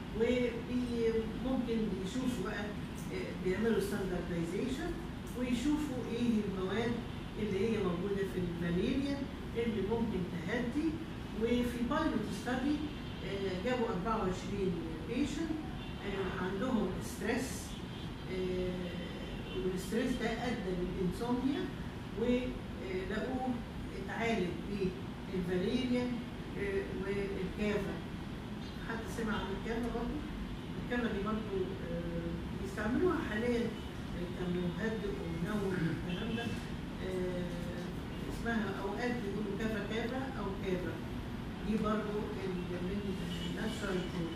وممكن يشوفوا بقى آه، بيعملوا ستاندردايزيشن ويشوفوا ايه المواد اللي هي موجوده في الفاليريان اللي ممكن تهدي وفي بايلوت ستادي جابوا 24 بيشنت عندهم ستريس والستريس ده ادى للانسوميا ولقوه اتعالج بالفاليريان آه، والكافا حد سمع عن الكافا برضه؟ الكافا دي برضه آه، بيستعملوها حاليا كمهدئ ومنوم والكلام ده آه، اسمها اوقات بيقولوا كافا كافا او كافا دي برضه ال- من الناتشرال فود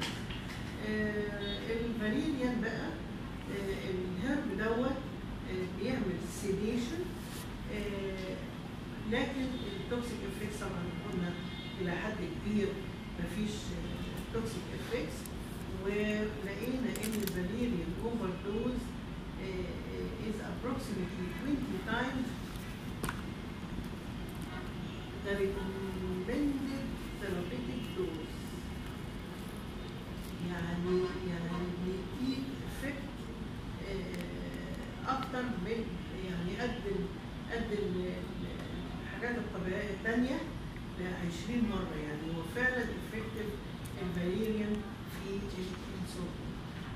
الفاليريان بقى آه، الهرب دوت آه، بيعمل سيديشن لكن التوكسيك افكتس طبعا قلنا الى حد كبير مفيش توكسيك افكتس ولقينا ان الفاليريان اوفر دوز is approximately 20 times the recommended therapeutic dose يعني يعني بيديك افكت اكتر من يعني قد ال- قد ال- ال- الحاجات الطبيعيه الثانيه ل 20 مره يعني هو فعلا افكتيف الفاليريان في الانسولين.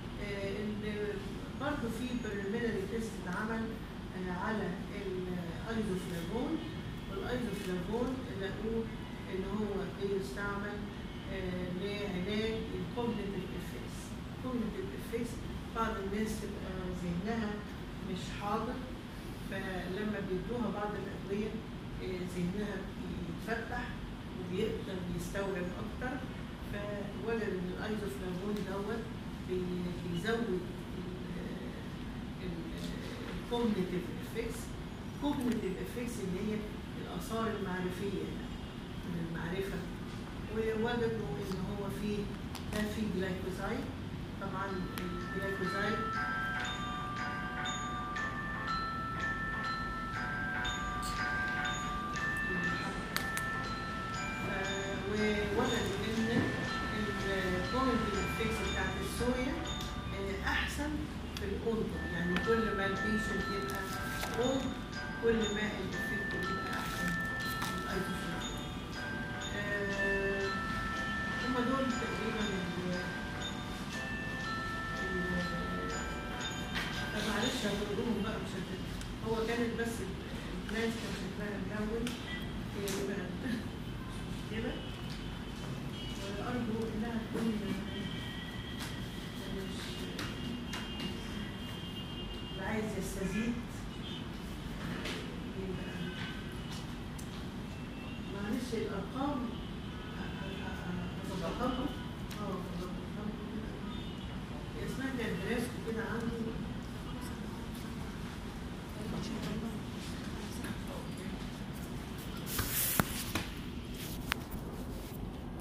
برضه في بريليمينري تيست اتعمل آه، على الايزوفلافون والايزوفلافون لقوه ان هو بيستعمل آه، لعلاج الكوجنيتيف افكتس. الكوجنيتيف افكتس بعض الناس تبقى ذهنها مش حاضر فلما بيدوها بعض الادويه آه، ذهنها بيتفتح وبيقدر يستوعب اكتر فوجد ان الايزوفلافون دوت بي- بيزود الكوجنيتيف افكتس كوجنيتيف افكتس اللي هي الاثار المعرفيه من المعرفه ووجدوا ان هو في ده في جلايكوزايد طبعا في الاونطه يعني كل ما البيشنت يبقى اولد كل ما الافكت يبقى احسن الايزوشن آه، هما دول تقريبا ال ال- طب معلش هقولهم بقى مش هت- هو كانت بس البلانس كان شكلها ملون هي دي بقى كده وأرجو إنها تكون مش اللي عايز يستزيد يبقى معلش الأرقام